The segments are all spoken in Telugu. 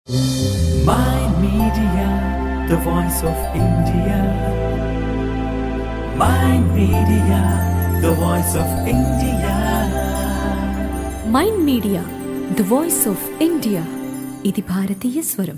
Mind Media, the voice of India. Mind Media, the voice of India. Mind media the voice of India ఇది భారతీయ స్వరం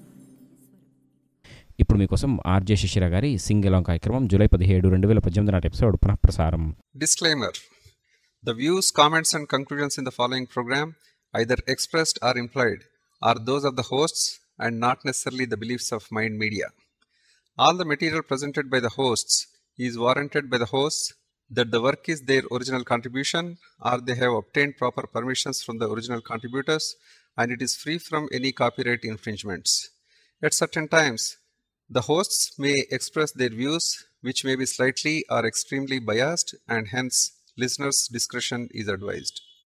ఇప్పుడు మీకోసం ఆర్జే శిశిర గారి సింగ్ ఎలాంగ్ కార్యక్రమం జూలై పదిహేడు రెండు వేల పద్దెనిమిది నాటి ఎపిసోడ్ పునఃప్రసారం Disclaimer The views, comments, and conclusions in the following program, either expressed or implied, are those of the hosts and not necessarily the beliefs of Mind Media. All the material presented by the hosts is warranted by the hosts that the work is their original contribution or they have obtained proper permissions from the original contributors and it is free from any copyright infringements. At certain times, the hosts may express their views, which may be slightly or extremely biased, and hence listeners' discretion is advised.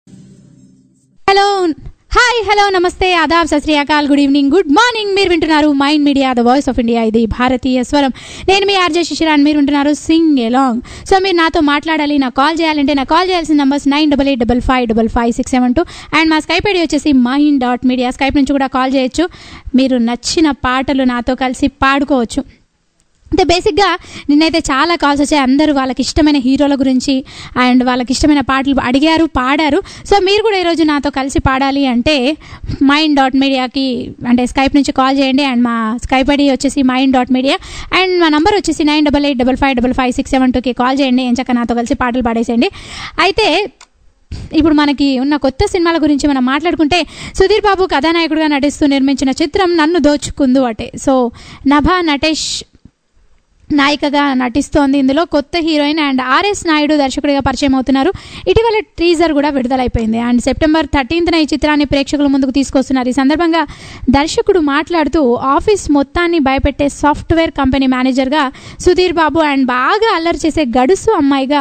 Hello hi hello namaste adaab Sat Sri Akal good evening good morning మీరు వింటున్నారు mind media the voice of India ఇది భారతీయ స్వరం నేను మీ ఆర్జే శిశిరాన్ మీరు వింటున్నారు సింగ్ ఎలాంగ్ సో మీరు నాతో మాట్లాడాలి నాకు కాల్ చేయాలంటే నాకు కాల్ చేయాల్సిన numbers nine double eight double five double five six seven two and మా స్కైప్ ఐడి వచ్చేసి మైండ్ డాట్ మీడియా స్కైప్ నుంచి కూడా కాల్ చేయొచ్చు మీరు నచ్చిన పాటలు నాతో కలిసి పాడుకోవచ్చు అంటే బేసిక్గా నిన్నైతే చాలా కాల్స్ వచ్చాయి అందరూ వాళ్ళకి ఇష్టమైన హీరోల గురించి అండ్ వాళ్ళకి ఇష్టమైన పాటలు అడిగారు పాడారు సో మీరు కూడా ఈరోజు నాతో కలిసి పాడాలి అంటే మైండ్ డాట్ మీడియాకి అంటే స్కైప్ నుంచి కాల్ చేయండి అండ్ మా స్కైప్ ఐడి వచ్చేసి మైండ్ డాట్ మీడియా అండ్ మా నంబర్ వచ్చేసి nine double eight double five double five six seven టూకి కాల్ చేయండి ఎంచక్క నాతో కలిసి పాటలు పాడేసేయండి అయితే ఇప్పుడు మనకి ఉన్న కొత్త సినిమాల గురించి మనం మాట్లాడుకుంటే సుధీర్ బాబు కథానాయకుడిగా నటిస్తూ నిర్మించిన చిత్రం నన్ను దోచుకుందు అటే సో నభా నటేష్ నాయికగా నటిస్తోంది ఇందులో కొత్త హీరోయిన్ అండ్ ఆర్ఎస్ నాయుడు దర్శకుడిగా పరిచయం అవుతున్నారు ఇటీవల టీజర్ కూడా విడుదలైపోయింది అండ్ సెప్టెంబర్ థర్టీన్త్న ఈ చిత్రాన్ని ప్రేక్షకుల ముందుకు తీసుకొస్తున్నారు ఈ సందర్భంగా దర్శకుడు మాట్లాడుతూ ఆఫీస్ మొత్తాన్ని భయపెట్టే సాఫ్ట్వేర్ కంపెనీ మేనేజర్గా సుధీర్ బాబు అండ్ బాగా అల్లరి చేసే గడుసు అమ్మాయిగా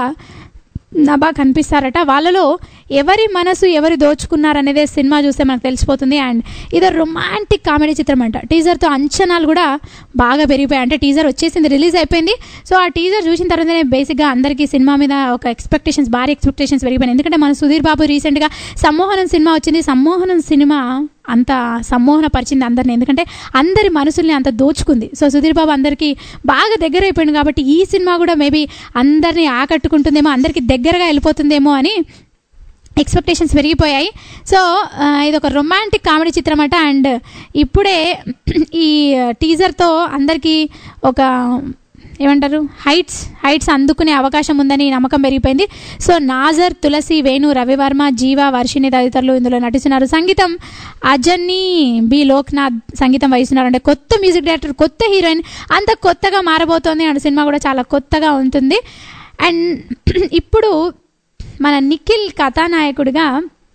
నబా కనిపిస్తారట వాళ్ళలో ఎవరి మనసు ఎవరు దోచుకున్నారనేదే సినిమా చూస్తే మనకు తెలిసిపోతుంది అండ్ ఇది రొమాంటిక్ కామెడీ చిత్రం అంట టీజర్తో అంచనాలు కూడా బాగా పెరిగిపోయాయి అంటే టీజర్ వచ్చేసింది రిలీజ్ అయిపోయింది సో ఆ టీజర్ చూసిన తర్వాతనే బేసిక్గా అందరికీ సినిమా మీద ఒక ఎక్స్పెక్టేషన్స్ భారీ ఎక్స్పెక్టేషన్స్ పెరిగిపోయినాయి ఎందుకంటే మన సుధీర్ బాబు రీసెంట్గా సమ్మోహనం సినిమా వచ్చింది సమ్మోహనం సినిమా అంత సమ్మోహన పరిచింది అందరిని ఎందుకంటే అందరి మనసుల్ని అంత దోచుకుంది సో సుధీర్ బాబు అందరికీ బాగా దగ్గర అయిపోయింది కాబట్టి ఈ సినిమా కూడా మేబీ అందరినీ ఆకట్టుకుంటుందేమో అందరికీ దగ్గరగా వెళ్ళిపోతుందేమో అని ఎక్స్పెక్టేషన్స్ పెరిగిపోయాయి సో ఆ, ఇది ఒక రొమాంటిక్ కామెడీ చిత్రం అట అండ్ ఇప్పుడే ఈ టీజర్తో అందరికీ ఒక ఏమంటారు హైట్స్ హైట్స్ అందుకునే అవకాశం ఉందని నమ్మకం పెరిగిపోయింది సో నాజర్ తులసి వేణు రవివర్మ జీవ వర్షిణి తదితరులు ఇందులో నటిస్తున్నారు సంగీతం అజన్ని బి లోక్నాథ్ సంగీతం వహిస్తున్నారు అంటే కొత్త మ్యూజిక్ డైరెక్టర్ కొత్త హీరోయిన్ అంత కొత్తగా మారబోతోంది అండ్ సినిమా కూడా చాలా కొత్తగా ఉంటుంది అండ్ ఇప్పుడు మన నిఖిల్ కథానాయకుడిగా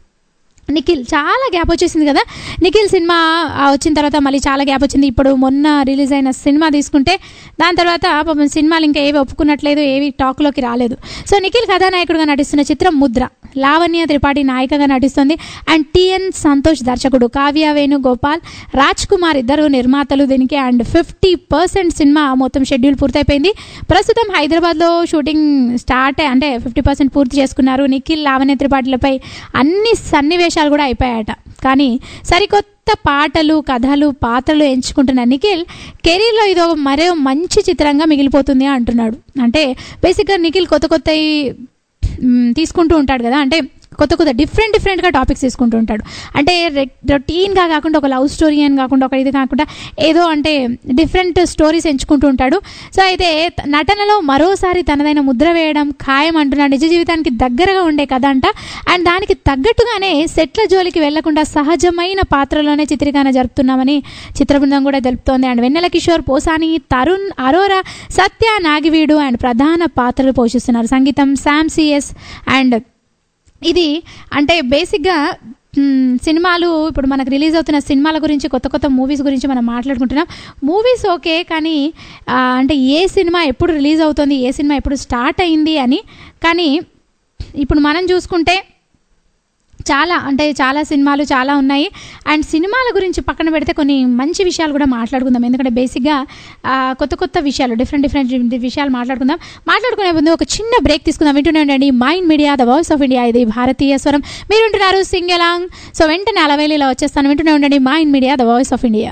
నిఖిల్ చాలా గ్యాప్ వచ్చేసింది కదా నిఖిల్ సినిమా ఆ, వచ్చిన తర్వాత మళ్ళీ చాలా గ్యాప్ వచ్చింది ఇప్పుడు మొన్న రిలీజ్ అయిన సినిమా తీసుకుంటే దాని తర్వాత పాపం సినిమాలు ఇంకా ఏవి ఒప్పుకున్నట్లేదు ఏవి టాక్లోకి రాలేదు సో నిఖిల్ కథానాయకుడిగా నటిస్తున్న చిత్రం ముద్ర లావణ్య త్రిపాఠి నాయికగా నటిస్తుంది అండ్ టిఎన్ సంతోష్ దర్శకుడు కావ్య వేణు గోపాల్ రాజ్ కుమార్ ఇద్దరు నిర్మాతలు దీనికి అండ్ ఫిఫ్టీ పర్సెంట్ సినిమా మొత్తం షెడ్యూల్ పూర్తయిపోయింది ప్రస్తుతం హైదరాబాద్లో షూటింగ్ స్టార్ట్ అంటే ఫిఫ్టీ పర్సెంట్ పూర్తి చేసుకున్నారు నిఖిల్ లావణ్య త్రిపాఠులపై అన్ని సన్నివేశాలు కూడా అయిపోయాయట కానీ సరికొత్త పాటలు కథలు పాత్రలు ఎంచుకుంటున్న నిఖిల్ కెరీర్లో ఇదో మరో మంచి చిత్రంగా మిగిలిపోతుంది అంటున్నాడు అంటే బేసిక్గా నిఖిల్ కొత్త కొత్త తీసుకుంటూ ఉంటాడు కదా అంటే కొత్త కొత్త డిఫరెంట్ డిఫరెంట్గా టాపిక్స్ తీసుకుంటూ ఉంటాడు అంటే రొటీన్గా కాకుండా ఒక లవ్ స్టోరీ అని కాకుండా ఒక ఇది కాకుండా ఏదో అంటే డిఫరెంట్ స్టోరీస్ ఎంచుకుంటూ ఉంటాడు సో అయితే త- నటనలో మరోసారి తనదైన ముద్ర వేయడం ఖాయం అంటున్నాడు నిజ జీవితానికి దగ్గరగా ఉండే కథ అంట అండ్ దానికి తగ్గట్టుగానే సెట్ల జోలికి వెళ్లకుండా సహజమైన పాత్రలోనే చిత్రీకరణ జరుపుతున్నామని చిత్ర బృందం కూడా తెలుపుతోంది అండ్ వెన్నెల కిషోర్ పోసాని తరుణ్ అరోరా సత్య నాగివీడు అండ్ ప్రధాన పాత్రలు పోషిస్తున్నారు సంగీతం శామ్ సిఎస్ అండ్ ఇది అంటే బేసిక్గా మ్, సినిమాలు ఇప్పుడు మనకు రిలీజ్ అవుతున్న సినిమాల గురించి కొత్త కొత్త మూవీస్ గురించి మనం మాట్లాడుకుంటున్నాం మూవీస్ ఓకే కానీ ఆ, అంటే ఏ సినిమా ఎప్పుడు రిలీజ్ అవుతుంది ఏ సినిమా ఎప్పుడు స్టార్ట్ అయింది అని కానీ ఇప్పుడు మనం చూసుకుంటే చాలా అంటే చాలా సినిమాలు చాలా ఉన్నాయి అండ్ సినిమాల గురించి పక్కన పెడితే కొన్ని మంచి విషయాలు కూడా మాట్లాడుకుందాం ఎందుకంటే బేసిక్గా ఆ, కొత్త కొత్త విషయాలు డిఫరెంట్ డిఫరెంట్ విషయాలు మాట్లాడుకుందాం మాట్లాడుకునే ముందు ఒక చిన్న బ్రేక్ తీసుకుందాం వింటూనే ఉండండి mind media the voice of India ఇది భారతీయ స్వరం మీరు ఉంటున్నారు సింగలాంగ్ సో వెంటనే అలవేలి ఇలా వచ్చేస్తాను వింటూనే ఉండండి mind media the voice of India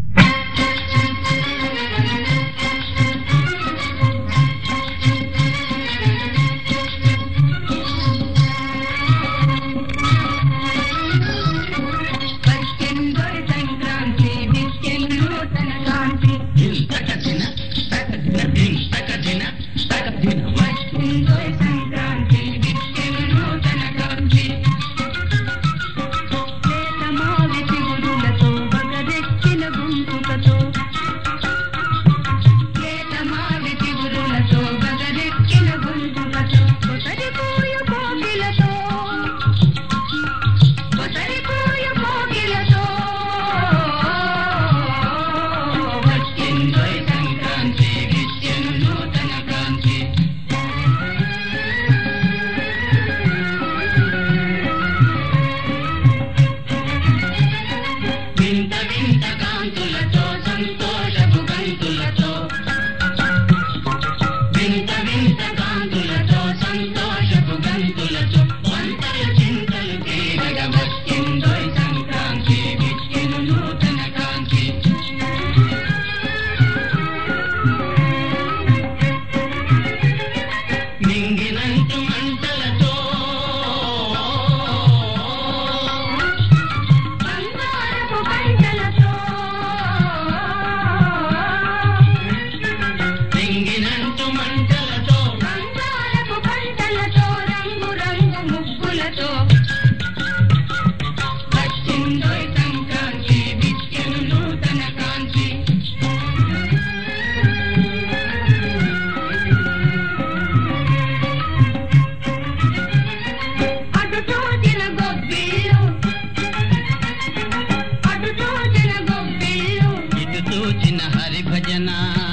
ఇటు చూచిన హరి భజన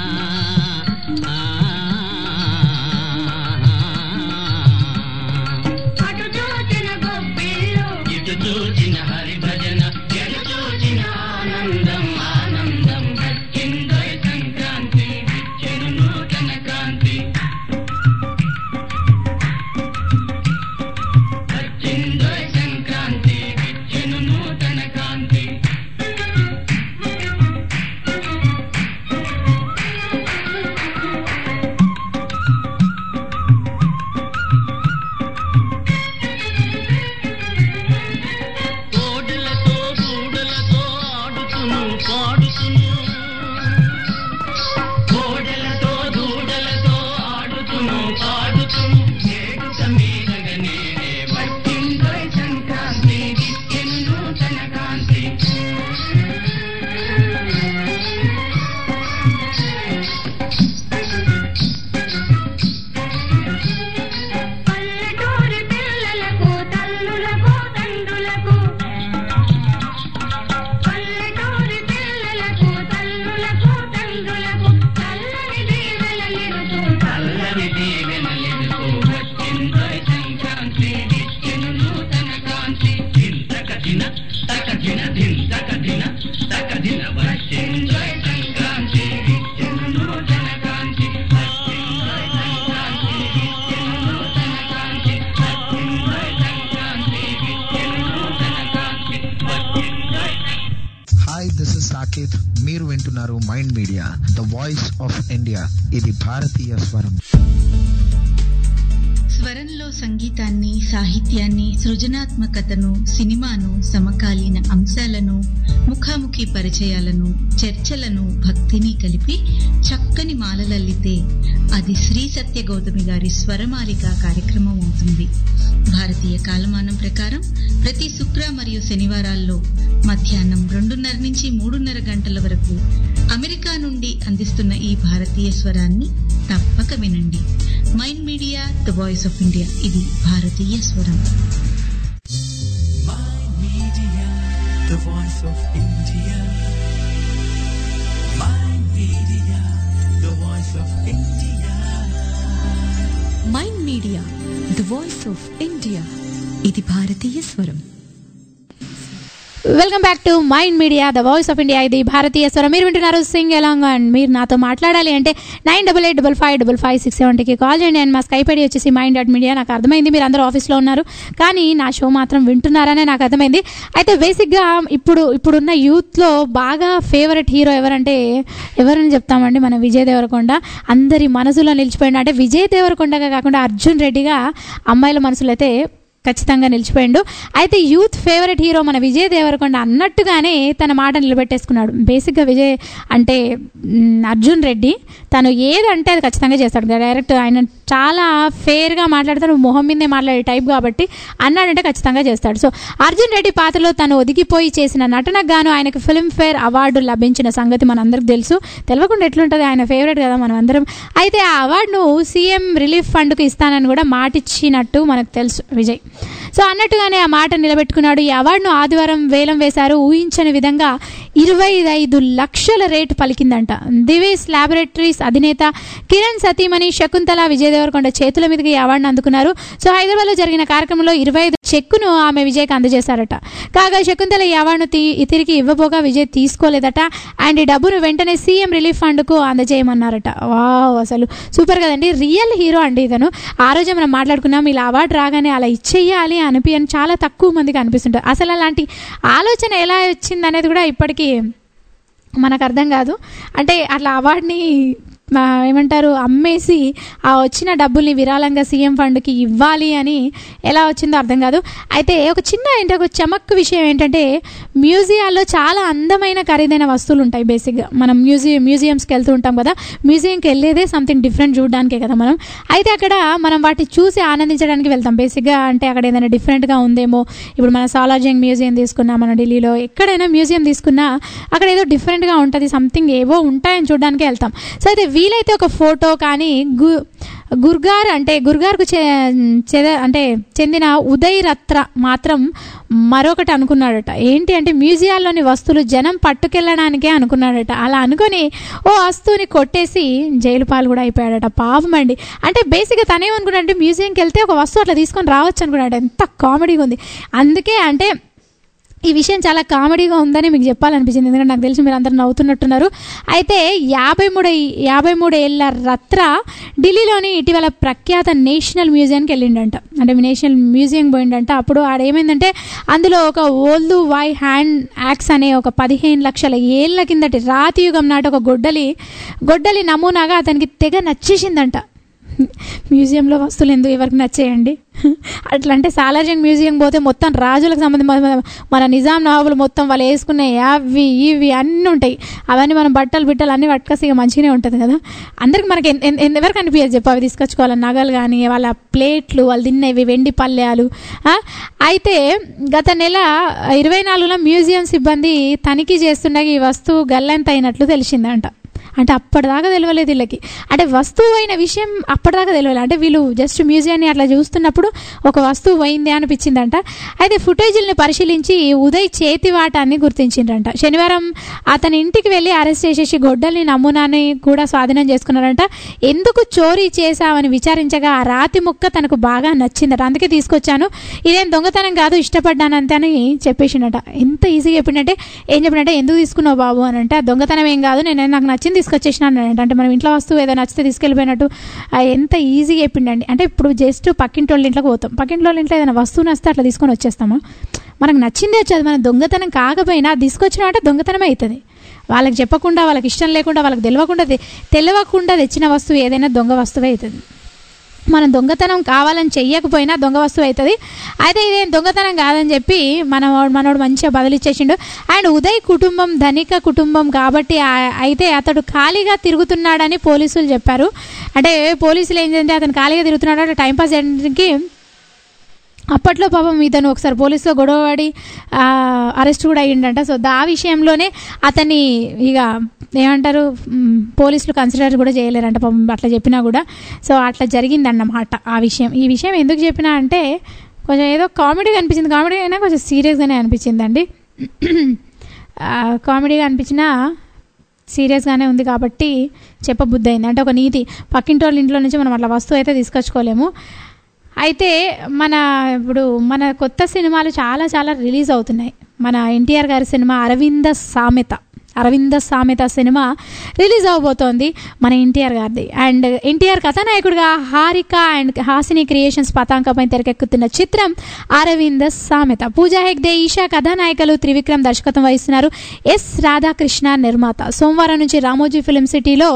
ఇటు చూచిన హరి భజన ఎటు చూచిన ఆనందం ఆనందం దక్కిందోయ్ సంక్రాంతి విచ్చెను నూతన కాంతి దక్కిందోయ్ సంక్రాంతి విచ్చెను నూతన కాంతి కోడలతో గూడలతో ఆడుతును పాడుతును కోడలతో దూడలతో ఆడుతును పాడుతును ఏడుక మీదగనే వచ్చిందోయ్ సంక్రాంతి దిక్కెను నూతన కాంతి పల్లెటూరి పిల్లలకు తల్లులకు తండ్రులకు పల్లెటూరి పిల్లలకు తల్లులకు తండ్రులకు చల్లని దీవెనలిరుతూ చల్లని దీవెనలిరుతూ వచ్చిందోయ్ సంక్రాంతి దిక్కెను నూతన కాంతి ధింతక దిన తక దిన ధింతక దిన తక దిన వచ్చిందోయ్ సంక్రాంతి దిక్కెను నూతన కాంతి వచ్చిందోయ్ సంక్రాంతి దిక్కెను నూతన కాంతి వచ్చిందోయ్ సంక్రాంతి దిక్కెను నూతన కాంతి వచ్చిందోయ్ హాయ్ దిస్ ఇస్ సాకేత్ మీరు వింటున్నారు mind media the voice of India ఇది భారతీయ స్వరం స్వరంలో సంగీతాన్ని సాహిత్యాన్ని సృజనాత్మకతను సినిమాను సమకాలీన అంశాలను ముఖాముఖి పరిచయాలను చర్చలను భక్తిని కలిపి చక్కని మాలలల్లితే అది శ్రీ సత్య గౌతమి గారి స్వరమాలిక కార్యక్రమం అవుతుంది భారతీయ కాలమానం ప్రకారం ప్రతి శుక్ర మరియు శనివారాల్లో మధ్యాహ్నం రెండున్నర నుంచి మూడున్నర గంటల వరకు అమెరికా నుండి అందిస్తున్న ఈ భారతీయ స్వరాన్ని తప్పక వినండి mind media the voice of India ఇది భారతీయ స్వరం Mind Media, the voice of India. Mind Media, the voice of India. Mind media the voice of India ఇది భారతీయ స్వరం welcome back to mind media the voice of India ఇది భారతీయ స్వరం మీరు వింటున్నారు సింగ్ ఎలాంగ్ అండ్ మీరు నాతో మాట్లాడాలి అంటే nine double eight double five double five six సెవెంటీకి కాల్ చేయండి అండ్ మా స్కైప్ ఐడి వచ్చేసి మైండ్ డాట్ మీడియా నాకు అర్థమైంది మీరు అందరూ ఆఫీస్లో ఉన్నారు కానీ నా షో మాత్రం వింటున్నారనే నాకు అర్థమైంది అయితే బేసిక్గా ఇప్పుడు ఇప్పుడున్న యూత్లో బాగా ఫేవరెట్ హీరో ఎవరంటే ఎవరని చెప్తామండి మన విజయ్ దేవరకొండ అందరి మనసులో నిలిచిపోయిండు అంటే విజయ్ దేవరకొండగా కాకుండా అర్జున్ రెడ్డిగా అమ్మాయిల మనసులో అయితే ఖచ్చితంగా నిలిచిపోయిండు అయితే యూత్ ఫేవరెట్ హీరో మన విజయ్ దేవరకొండ అన్నట్టుగానే తన మాట నిలబెట్టేసుకున్నాడు బేసిక్గా విజయ్ అంటే మ్, అర్జున్ రెడ్డి తను ఏదంటే అది ఖచ్చితంగా చేస్తాడు డైరెక్ట్ ఆయన చాలా ఫేర్గా మాట్లాడతాడు మొహం మీదే మాట్లాడే టైప్ కాబట్టి అన్నాడంటే ఖచ్చితంగా చేస్తాడు సో అర్జున్ రెడ్డి పాత్రలో తను ఒదిగిపోయి చేసిన నటనకు గాను ఆయనకు ఫిల్మ్ఫేర్ అవార్డు లభించిన సంగతి మనందరికి తెలుసు తెలియకుండా ఎట్లుంటుంది ఆయన ఫేవరెట్ కదా మనం అందరం అయితే ఆ అవార్డును సీఎం రిలీఫ్ ఫండ్కు ఇస్తానని కూడా మాటిచ్చినట్టు మనకు తెలుసు విజయ్ సో అన్నట్టుగానే ఆ మాట నిలబెట్టుకున్నాడు ఈ అవార్డును ఆదివారం వేలం వేశారు ఊహించని విధంగా ఇరవై ఐదు లక్షల రేటు పలికిందంట దివేస్ ల్యాబొరేటరీస్ అధినేత కిరణ్ సతీమణి శకుంతల విజయ్ దేవరకొండ చేతుల మీదుగా ఈ అవార్డును అందుకున్నారు సో హైదరాబాద్లో జరిగిన కార్యక్రమంలో ఇరవై ఐదు చెక్కును ఆమె విజయ్కి అందజేశారట కాగా శకుంతల ఈ అవార్డును తీ- తిరిగి ఇవ్వబోగా విజయ్ తీసుకోలేదట అండ్ ఈ డబ్బును వెంటనే సీఎం రిలీఫ్ ఫండ్కు అందజేయమన్నారట వావ్ అసలు సూపర్ కదండి రియల్ హీరో అండి ఇతను ఆ రోజే మనం మాట్లాడుకున్నాం ఇలా అవార్డు రాగానే అలా ఇచ్చేయాలి అనిపి అని చాలా తక్కువ మందికి అనిపిస్తుంటుంది అసలు అలాంటి ఆలోచన ఎలా వచ్చింది అనేది కూడా ఇప్పటికీ మనకు అర్థం కాదు అంటే అట్లా అవార్డుని ఆ, ఏమంటారు అమ్మేసి ఆ వచ్చిన డబ్బుల్ని విరాళంగా సీఎం ఫండ్కి ఇవ్వాలి అని ఎలా వచ్చిందో అర్థం కాదు అయితే ఒక చిన్న ఏంటి ఒక చమక్ విషయం ఏంటంటే మ్యూజియాల్లో చాలా అందమైన ఖరీదైన వస్తువులు ఉంటాయి బేసిక్గా మనం మ్యూజియం మ్యూజియంస్కి వెళ్తూ ఉంటాం కదా మ్యూజియంకి వెళ్ళేదే సంథింగ్ డిఫరెంట్ చూడడానికే కదా మనం అయితే అక్కడ మనం వాటిని చూసి ఆనందించడానికి వెళ్తాం బేసిక్గా అంటే అక్కడ ఏదైనా డిఫరెంట్గా ఉందేమో ఇప్పుడు మన సాలార్జింగ్ మ్యూజియం తీసుకున్నా మన ఢిల్లీలో ఎక్కడైనా మ్యూజియం తీసుకున్నా అక్కడ ఏదో డిఫరెంట్గా ఉంటుంది సంథింగ్ ఏవో ఉంటాయని చూడడానికి వెళ్తాం సో అయితే వీలైతే ఒక ఫోటో కానీ గు గుర్గార్ అంటే గుర్గార్కు చె చెద అంటే చెందిన ఉదయ్ రత్ర మాత్రం మరొకటి అనుకున్నాడట ఏంటి అంటే మ్యూజియాల్లోని వస్తువులు జనం పట్టుకెళ్ళడానికే అనుకున్నాడట అలా అనుకొని ఓ వస్తువుని కొట్టేసి జైలు పాలు కూడా అయిపోయాడట పాపం అండి అంటే బేసిక్గా తనేమనుకున్నాడంటే మ్యూజియంకి వెళ్తే ఒక వస్తువు అట్లా తీసుకొని రావచ్చు అనుకున్నాడు ఎంత కామెడీగా ఉంది అందుకే అంటే ఈ విషయం చాలా కామెడీగా ఉందని మీకు చెప్పాలనిపించింది ఎందుకంటే నాకు తెలిసి మీరు అందరు నవ్వుతున్నట్టున్నారు అయితే యాభై మూడు యాభై మూడు ఏళ్ళ రత్ర ఢిల్లీలోని ఇటీవల ప్రఖ్యాత నేషనల్ మ్యూజియంకి వెళ్ళిండంట అంటే నేషనల్ మ్యూజియం పోయిండంట అప్పుడు ఆడ ఏమైందంటే అందులో ఒక ఓల్దు వై హ్యాండ్ యాక్స్ అనే ఒక పదిహేను లక్షల ఏళ్ళ కిందటి రాతి యుగం నాటి ఒక గొడ్డలి గొడ్డలి నమూనాగా అతనికి తెగ నచ్చేసిందంట మ్యూజియంలో వస్తువులు ఎందుకు ఎవరికి నచ్చేయండి అట్లా అంటే సాలార్జంగ్ మ్యూజియం పోతే మొత్తం రాజులకు సంబంధించి మన నిజాం నవాబులు మొత్తం వాళ్ళు వేసుకునే అవి ఇవి అన్నీ ఉంటాయి అవన్నీ మనం బట్టలు బిట్టలు అన్నీ పట్టుకొస్తే ఇక మంచిగానే ఉంటుంది కదా అందరికి మనకి ఎన్- ఎన్- ఎన్- ఎవరికి అనిపించదు చెప్పు అవి తీసుకొచ్చుకోవాలి నగలు కానీ వాళ్ళ ప్లేట్లు వాళ్ళు తినేవి వెండి పల్లెలు ఆ? అయితే గత నెల ఇరవై నాలుగులో మ్యూజియం సిబ్బంది తనిఖీ చేస్తుండగా ఈ వస్తువు గల్లంత అయినట్లు తెలిసిందంట అంటే అప్పటిదాకా తెలియలేదు వీళ్ళకి అంటే వస్తువు అయిన విషయం అప్పటిదాకా తెలియలేదు అంటే వీళ్ళు జస్ట్ మ్యూజియాన్ని అట్లా చూస్తున్నప్పుడు ఒక వస్తువు పోయింది అనిపించిందంట అయితే ఫుటేజీలను పరిశీలించి ఉదయ్ చేతివాటాన్ని గుర్తించిండ్రంట శనివారం అతని ఇంటికి వెళ్ళి అరెస్ట్ చేసేసి గొడ్డల్ని నమూనాని కూడా స్వాధీనం చేసుకున్నారంట ఎందుకు చోరీ చేశావని విచారించగా ఆ రాతి ముక్క తనకు బాగా నచ్చిందట అందుకే తీసుకొచ్చాను ఇదేం దొంగతనం కాదు ఇష్టపడ్డాను అంతే అని చెప్పేసిండట ఎంత ఈజీగా చెప్పిండంటే ఏం చెప్పినట్టే ఎందుకు తీసుకున్నావు బాబు అని అంటే "ఆ దొంగతనం ఏం కాదు నేను నాకు నచ్చింది తీసుకొచ్చేసిన అన్నాడంట అంటే మనం ఇంట్లో వస్తువు ఏదో నచ్చితే తీసుకెళ్ళిపోయినట్టు ఆ ఎంత ఈజీగా చెప్పిండండి అంటే ఇప్పుడు జస్ట్ పక్కింటి వాళ్ళ ఇంట్లోకి పోతాం పక్కింటి వాళ్ళ ఇంట్లో ఏదైనా వస్తువు నచ్చితే అట్లా తీసుకొని వచ్చేస్తామా మనకు నచ్చిందే వచ్చేది మన దొంగతనం కాకపోయినా అది తీసుకొచ్చిన అంటే దొంగతనమే అవుతుంది వాళ్ళకి చెప్పకుండా వాళ్ళకి ఇష్టం లేకుండా వాళ్ళకి తెలియకుండా తె- తెలియకుండా తెచ్చిన వస్తువు ఏదైనా దొంగ వస్తువే అవుతుంది మనం దొంగతనం కావాలని చెయ్యకపోయినా దొంగ వస్తువు అవుతుంది అయితే ఇదేం దొంగతనం కాదని చెప్పి మన మనోడు మంచిగా బదిలిచ్చేసిండు అండ్ ఉదయ్ కుటుంబం ధనిక కుటుంబం కాబట్టి ఆ- అయితే అతడు ఖాళీగా తిరుగుతున్నాడని పోలీసులు చెప్పారు అంటే పోలీసులు ఏంటంటే అతను ఖాళీగా తిరుగుతున్నాడు అంటే టైంపాస్ చేయడానికి అప్పట్లో పాపం ఇతను ఒకసారి పోలీసులో గొడవపడి ఆ, అరెస్ట్ కూడా అయ్యిండంట సో దా విషయంలోనే అతన్ని ఇక ఏమంటారు మ్, పోలీసులు కన్సిడర్ కూడా చేయలేరంట పాపం అట్లా చెప్పినా కూడా సో అట్లా జరిగిందన్నమాట ఆ విషయం ఈ విషయం ఎందుకు చెప్పినా అంటే కొంచెం ఏదో కామెడీగా అనిపించింది కామెడీ అయినా కొంచెం సీరియస్గానే అనిపించిందండి ఆ, కామెడీగా అనిపించినా సీరియస్గానే ఉంది కాబట్టి చెప్పబుద్ధి అయింది అంటే ఒక నీతి పక్కింటి వాళ్ళ ఇంట్లో నుంచి మనం అట్లా వస్తువు అయితే తీసుకొచ్చుకోలేము అయితే మన ఇప్పుడు మన కొత్త సినిమాలు చాలా చాలా రిలీజ్ అవుతున్నాయి మన ఎన్టీఆర్ గారి సినిమా అరవింద సామెత అరవింద సామెత సినిమా రిలీజ్ అవబోతోంది మన ఎన్టీఆర్ గారిది అండ్ ఎన్టీఆర్ కథానాయకుడిగా హారిక అండ్ హాసిని క్రియేషన్స్ పతాకంపై తెరకెక్కుతున్న చిత్రం అరవింద సామెత పూజా హెగ్డే ఈషా కథానాయకులు త్రివిక్రమ్ దర్శకత్వం వహిస్తున్నారు ఎస్ రాధాకృష్ణ నిర్మాత సోమవారం నుంచి రామోజీ ఫిలిం సిటీలో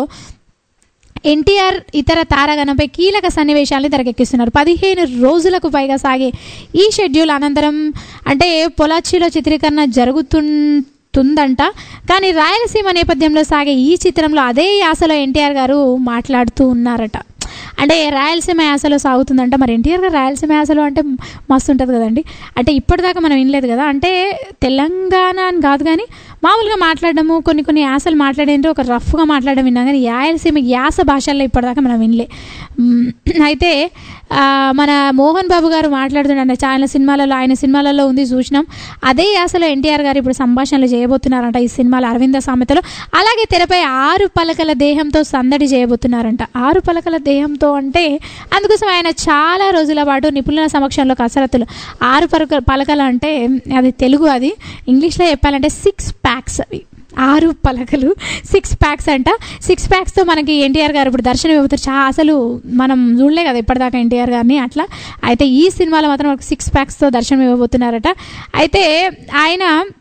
ఎన్టీఆర్ ఇతర తారాగణంపై కీలక సన్నివేశాలను తెరకెక్కిస్తున్నారు పదిహేను రోజులకు పైగా సాగే ఈ షెడ్యూల్ అనంతరం అంటే పొలాచిలో చిత్రీకరణ జరుగుతుందంట కానీ రాయలసీమ నేపథ్యంలో సాగే ఈ చిత్రంలో అదే యాసలో ఎన్టీఆర్ గారు మాట్లాడుతూ ఉన్నారట అంటే రాయలసీమ యాసలో సాగుతుందంట మరి ఎన్టీఆర్ గారు రాయలసీమ యాసలో అంటే మస్తు ఉంటుంది కదండి అంటే ఇప్పటిదాకా మనం వినలేదు కదా అంటే తెలంగాణ అని కాదు కానీ మామూలుగా మాట్లాడడము కొన్ని కొన్ని యాసలు మాట్లాడేంటి ఒక రఫ్గా మాట్లాడడం విన్నాం కానీ రాయలసీమ యాస భాషల్లో ఇప్పటిదాకా మనం వినలే మ్, అయితే ఆ, మన మోహన్ బాబు గారు మాట్లాడుతుండే చాలా సినిమాలలో ఆయన సినిమాలలో ఉంది చూసినాం అదే యాసలో ఎన్టీఆర్ గారు ఇప్పుడు సంభాషణలు చేయబోతున్నారంట ఈ సినిమాలో అరవింద సామెతలో అలాగే తెరపై ఆరు పలకల దేహంతో సందడి చేయబోతున్నారంట ఆరు పలకల దేహంతో అంటే అందుకోసం ఆయన చాలా రోజుల పాటు నిపుణుల సమక్షంలో కసరత్తులు ఆరు పలక పలకలు అంటే అది తెలుగు అది ఇంగ్లీష్లో చెప్పాలంటే సిక్స్ ప్యాక్స్ అవి ఆరు పలకలు సిక్స్ ప్యాక్స్ అంట సిక్స్ ప్యాక్స్తో మనకి ఎన్టీఆర్ గారు ఇప్పుడు దర్శనం ఇవ్వతారు చా అసలు మనం చూడలే కదా ఇప్పటిదాకా ఎన్టీఆర్ గారిని అట్లా అయితే ఈ సినిమాలో మాత్రం ఒక సిక్స్ ప్యాక్స్తో దర్శనం ఇవ్వబోతున్నారట అయితే ఆయన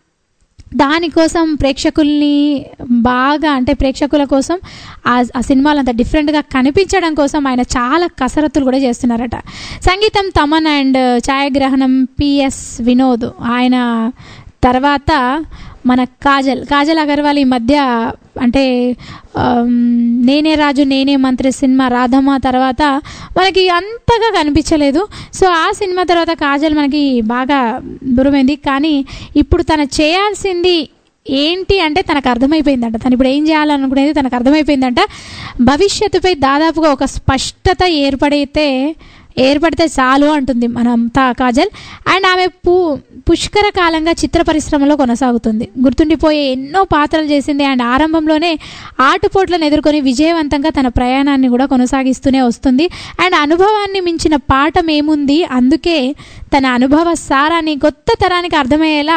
దానికోసం ప్రేక్షకుల్ని బాగా అంటే ప్రేక్షకుల కోసం ఆ ఆ సినిమాలు అంత డిఫరెంట్గా కనిపించడం కోసం ఆయన చాలా కసరత్తులు కూడా చేస్తున్నారట సంగీతం తమన్ అండ్ ఛాయాగ్రహణం పిఎస్ వినోద్ ఆయన తర్వాత మన కాజల్ కాజల్ అగర్వాల్ ఈ మధ్య అంటే ఆమ్, నేనే రాజు నేనే మంత్రి సినిమా రాధమ్మ తర్వాత మనకి అంతగా కనిపించలేదు సో ఆ సినిమా తర్వాత కాజల్ మనకి బాగా దూరమైంది కానీ ఇప్పుడు తను చేయాల్సింది ఏంటి అంటే తనకు అర్థమైపోయిందంట తను ఇప్పుడు ఏం చేయాలనుకునేది తనకు అర్థమైపోయిందంట భవిష్యత్తుపై దాదాపుగా ఒక స్పష్టత ఏర్పడితే ఏర్పడితే చాలు అంటుంది మనం తా కాజల్ అండ్ ఆమె పు పుష్కర కాలంగా చిత్ర పరిశ్రమలో కొనసాగుతుంది గుర్తుండిపోయే ఎన్నో పాత్రలు చేసింది అండ్ ఆరంభంలోనే ఆటుపోట్లను ఎదుర్కొని విజయవంతంగా తన ప్రయాణాన్ని కూడా కొనసాగిస్తూనే వస్తుంది అండ్ అనుభవాన్ని మించిన పాఠం ఏముంది అందుకే తన అనుభవ సారాన్ని కొత్త తరానికి అర్థమయ్యేలా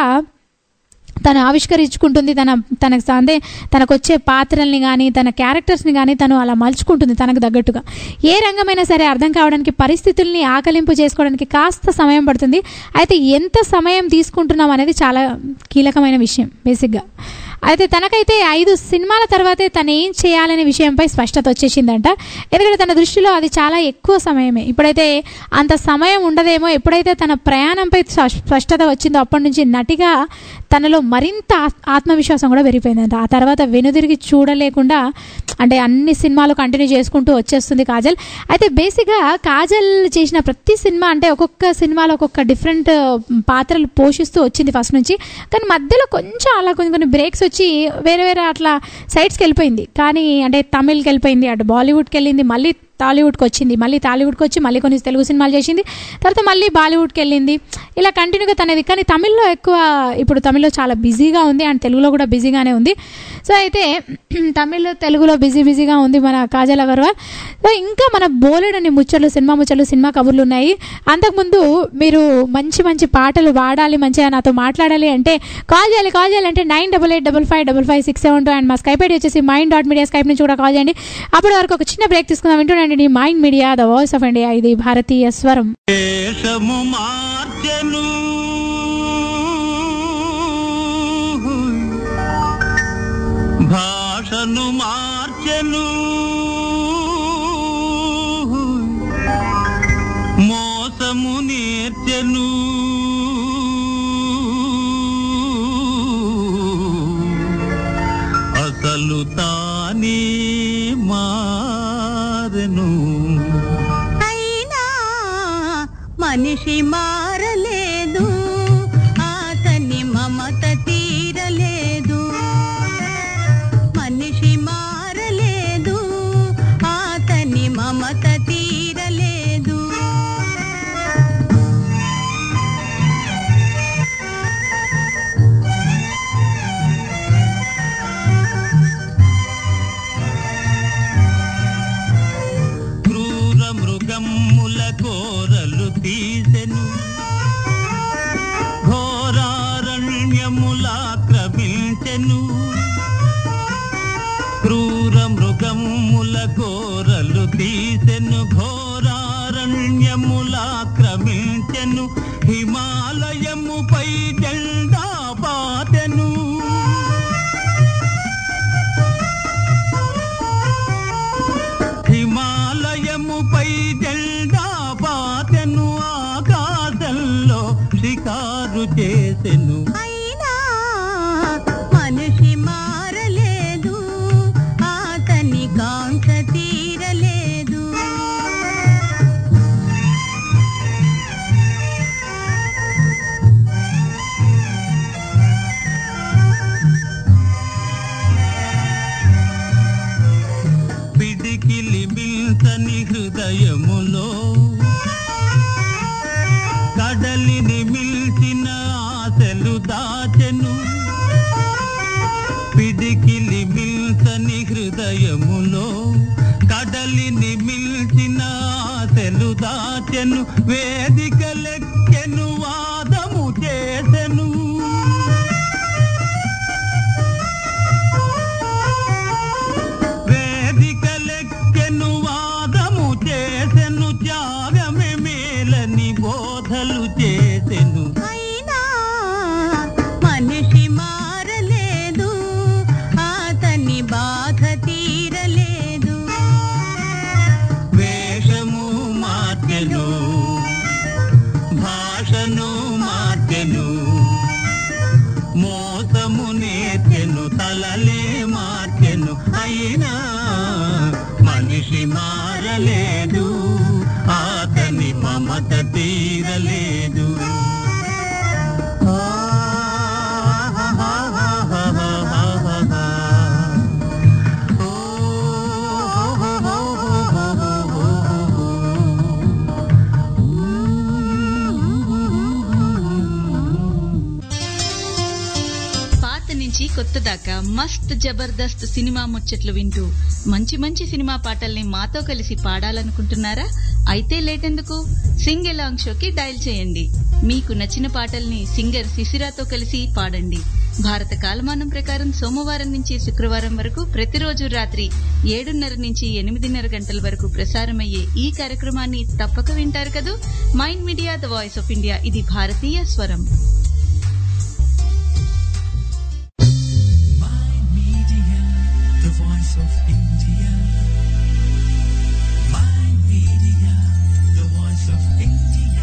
తను ఆవిష్కరించుకుంటుంది తన తనకు అంటే తనకు వచ్చే పాత్రల్ని కానీ తన క్యారెక్టర్స్ని కానీ తను అలా మలుచుకుంటుంది తనకు తగ్గట్టుగా ఏ రంగమైనా సరే అర్థం కావడానికి పరిస్థితుల్ని ఆకలింపు చేసుకోవడానికి కాస్త సమయం పడుతుంది అయితే ఎంత సమయం తీసుకుంటున్నాం అనేది చాలా కీలకమైన విషయం బేసిక్గా అయితే తనకైతే ఐదు సినిమాల తర్వాతే తను ఏం చేయాలనే విషయంపై స్పష్టత వచ్చేసిందంట ఎందుకంటే తన దృష్టిలో అది చాలా ఎక్కువ సమయమే ఇప్పుడైతే అంత సమయం ఉండదేమో ఎప్పుడైతే తన ప్రయాణంపై స్ప- స్పష్టత వచ్చిందో అప్పటి నుంచి నటిగా తనలో మరింత ఆత్- ఆత్మవిశ్వాసం కూడా పెరిగిపోయిందంట ఆ తర్వాత వెనుదిరిగి చూడలేకుండా అంటే అన్ని సినిమాలు కంటిన్యూ చేసుకుంటూ వచ్చేస్తుంది కాజల్ అయితే బేసిక్గా కాజల్ చేసిన ప్రతి సినిమా అంటే ఒక్కొక్క సినిమాలో ఒక్కొక్క డిఫరెంట్ పాత్రలు పోషిస్తూ వచ్చింది ఫస్ట్ నుంచి కానీ మధ్యలో కొంచెం అలా కొన్ని కొన్ని బ్రేక్స్ వచ్చి వేరే వేరే అట్లా సైడ్స్కి వెళ్ళిపోయింది కానీ అంటే తమిళ్కి వెళ్ళిపోయింది అటు బాలీవుడ్కి వెళ్ళింది మళ్ళీ టాలీవుడ్కి వచ్చింది మళ్ళీ టాలీవుడ్కి వచ్చి మళ్ళీ కొన్ని తెలుగు సినిమాలు చేసింది తర్వాత మళ్ళీ బాలీవుడ్కి వెళ్ళింది ఇలా కంటిన్యూగా తనది కానీ తమిళ్లో ఎక్కువ ఇప్పుడు తమిళ్లో చాలా బిజీగా ఉంది అండ్ తెలుగులో కూడా బిజీగానే ఉంది సో అయితే తమిళ్ తెలుగులో బిజీ బిజీగా ఉంది మన కాజల్ అగర్వాల్ సో ఇంకా మన బోలెడని ముచ్చట్లు సినిమా ముచ్చట్లు సినిమా కబుర్లు ఉన్నాయి అంతకుముందు మీరు మంచి మంచి పాటలు పాడాలి మంచిగా నాతో మాట్లాడాలి అంటే కాల్ చేయాలి కాల్ చేయాలి అంటే nine double eight double five double five six seven two and మా స్కైప్ ఐడి వచ్చేసి మైండ్ డాట్ మీడియా స్కైప్ నుంచి కూడా కాల్ చేయండి అప్పటి వరకు ఒక చిన్న బ్రేక్ తీసుకుందాం వింటుండండి mind media the voice of India ఇది భారతీయ స్వరం దేశము మార్చెను భాషను మార్చెను మోసము నేర్చెను అసలు తానే మారెను అయినా మనిషి మారలేదు అతని మమత తీరలేదు మనిషి మారలేదు అతని మమత తీరలేదు క్రూర మృగముల కోరలు క్రూర మృగముల ఘోరలు తీసెను ఘోరారణ్యములాక్రమించెను హిమాలయముపై జెండా పాతెను హిమాలయముపై జెండా పాతెను ఆకాశంలో షికారు చేసెను అయినా మనిషి మారలేదు అతని కాంక్ష తీరలేదు పిడికిలి మిల్తని హృదయములో కడలిని మిల్చిన ఆశలు దాచెను పిడికిలి మిల్తని హృదయములో కడలిని మిల్చిన ఆశలు దాచెను వేదిక లెక్కెను వాదము చేసెను వేదిక లెక్కెను వాదము చేసెను త్యాగమే మేలని బోధలు చేసెను అయినా మనిషి మారలేదు అతని బాధ తీరలేదు వేషము మార్చెను భాషను మార్చెను మోసము నేర్చెను తలలే మార్చెను అయినా మనిషి మారలేదు అతని మమత తీరలేదు పాత నుంచి కొత్త దాకా మస్త్ జబర్దస్త్ సినిమా ముచ్చట్లు వింటూ మంచి మంచి సినిమా పాటల్ని మాతో కలిసి పాడాలనుకుంటున్నారా అయితే లేటెందుకు సింగ్ ఎలాంగ్ షోకి డయల్ చేయండి మీకు నచ్చిన పాటల్ని సింగర్ శిశిరాతో కలిసి పాడండి భారత కాలమానం ప్రకారం సోమవారం నుంచి శుక్రవారం వరకు ప్రతిరోజు రాత్రి ఏడున్నర నుంచి ఎనిమిదిన్నర గంటల వరకు ప్రసారమయ్యే ఈ కార్యక్రమాన్ని తప్పక వింటారు కదూ mind media the voice of India ఇది భారతీయ స్వరం the voice of India. Mind Media, the voice of India.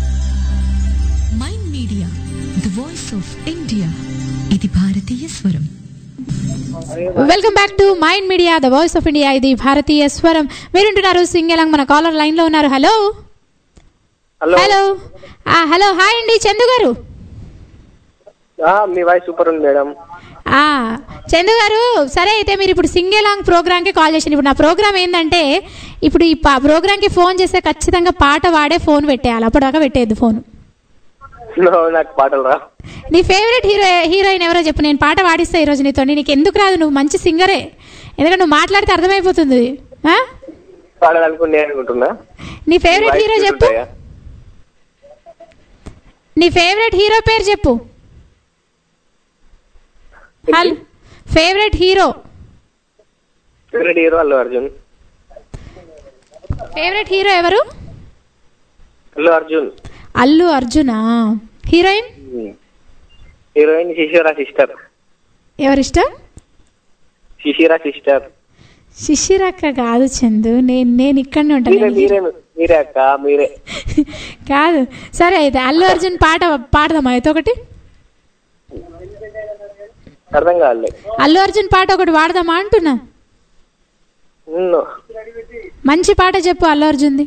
Mind media the voice of India ఇది భారతీయ స్వరం welcome back to mind media the voice of India ఇది భారతీయ స్వరం మీరుంటున్నారు సింగెలాంగ్ మన కాలర్ లైన్ లో ఉన్నారు హలో హలో హలో ఆ, హలో హాయ్ అండి చందు గారు ఆ, మీ వాయిస్ సూపర్ ఉంది మేడం ఆ, చందు గారు సరే అయితే మీరు ఇప్పుడు సింగేలాంగ్ ప్రోగ్రామ్కి కాల్ చేసిన ఇప్పుడు నా ప్రోగ్రామ్ ఏంటంటే ఇప్పుడు ఈ పా- ప్రోగ్రామ్కి ఫోన్ చేస్తే ఖచ్చితంగా పాట వాడే ఫోన్ పెట్టేయాలి అప్పటిదాకా పెట్టేద్దు ఫోన్ నో, నాకు పాటలు రా నీ ఫేవరెట్ హీరో హీరోయిన్ ఎవరో చెప్పు నేను పాట పాడిస్తా ఈరోజు నీతో నీకు ఎందుకు రాదు నువ్వు మంచి సింగరే ఎందుకంటే నువ్వు మాట్లాడితే అర్థమైపోతుంది ఆ? పాడాలనుకుని నేను అనుకుంటున్నా నీ ఫేవరెట్ వాయిస్ హీరో cute చెప్పు ఉంటాయా? నీ ఫేవరెట్ హీరో పేరు చెప్పు హల్ favourite hero favourite hero Allu Arjun favourite hero ఎవరు అల్లు అర్జున్ అల్లు అర్జునా హీరోయిన్ హీరోయిన్ శిశిరా సిస్టర్ ఎవరిష్టం శిశిరా సిస్టర్ శిశిరక్క కాదు చందు నేను నేను ఇక్కడనే మీరే ఉంటాను మీరే మీరే అక్క మీరే కాదు సరే అయితే అల్లు అర్జున్ పాట పాడదామా అయితే ఒకటి అర్థం కాలే అల్లు అర్జున్ పాట ఒకటి వాడదామా అంటున్నా నో. మంచి పాట చెప్పు అల్లు అర్జున్ది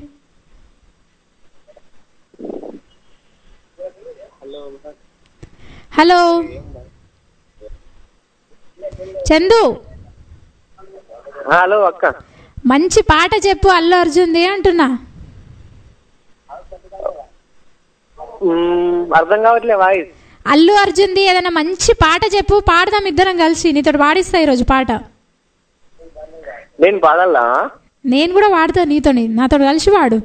హలో చందు ఆ, హలో అక్క మంచి పాట చెప్పు అల్లు అర్జున్ది అంటున్నా మ్మ్, అర్థం కావట్లే వాయిస్ అల్లు అర్జున్ది ఏదైనా మంచి పాట చెప్పు పాడదాం ఇద్దరం కలిసి నీతో పాడిస్తా ఈరోజు పాట నేను పాడాలా నేను కూడా వాడతా నీతోని నాతో కలిసి వాడు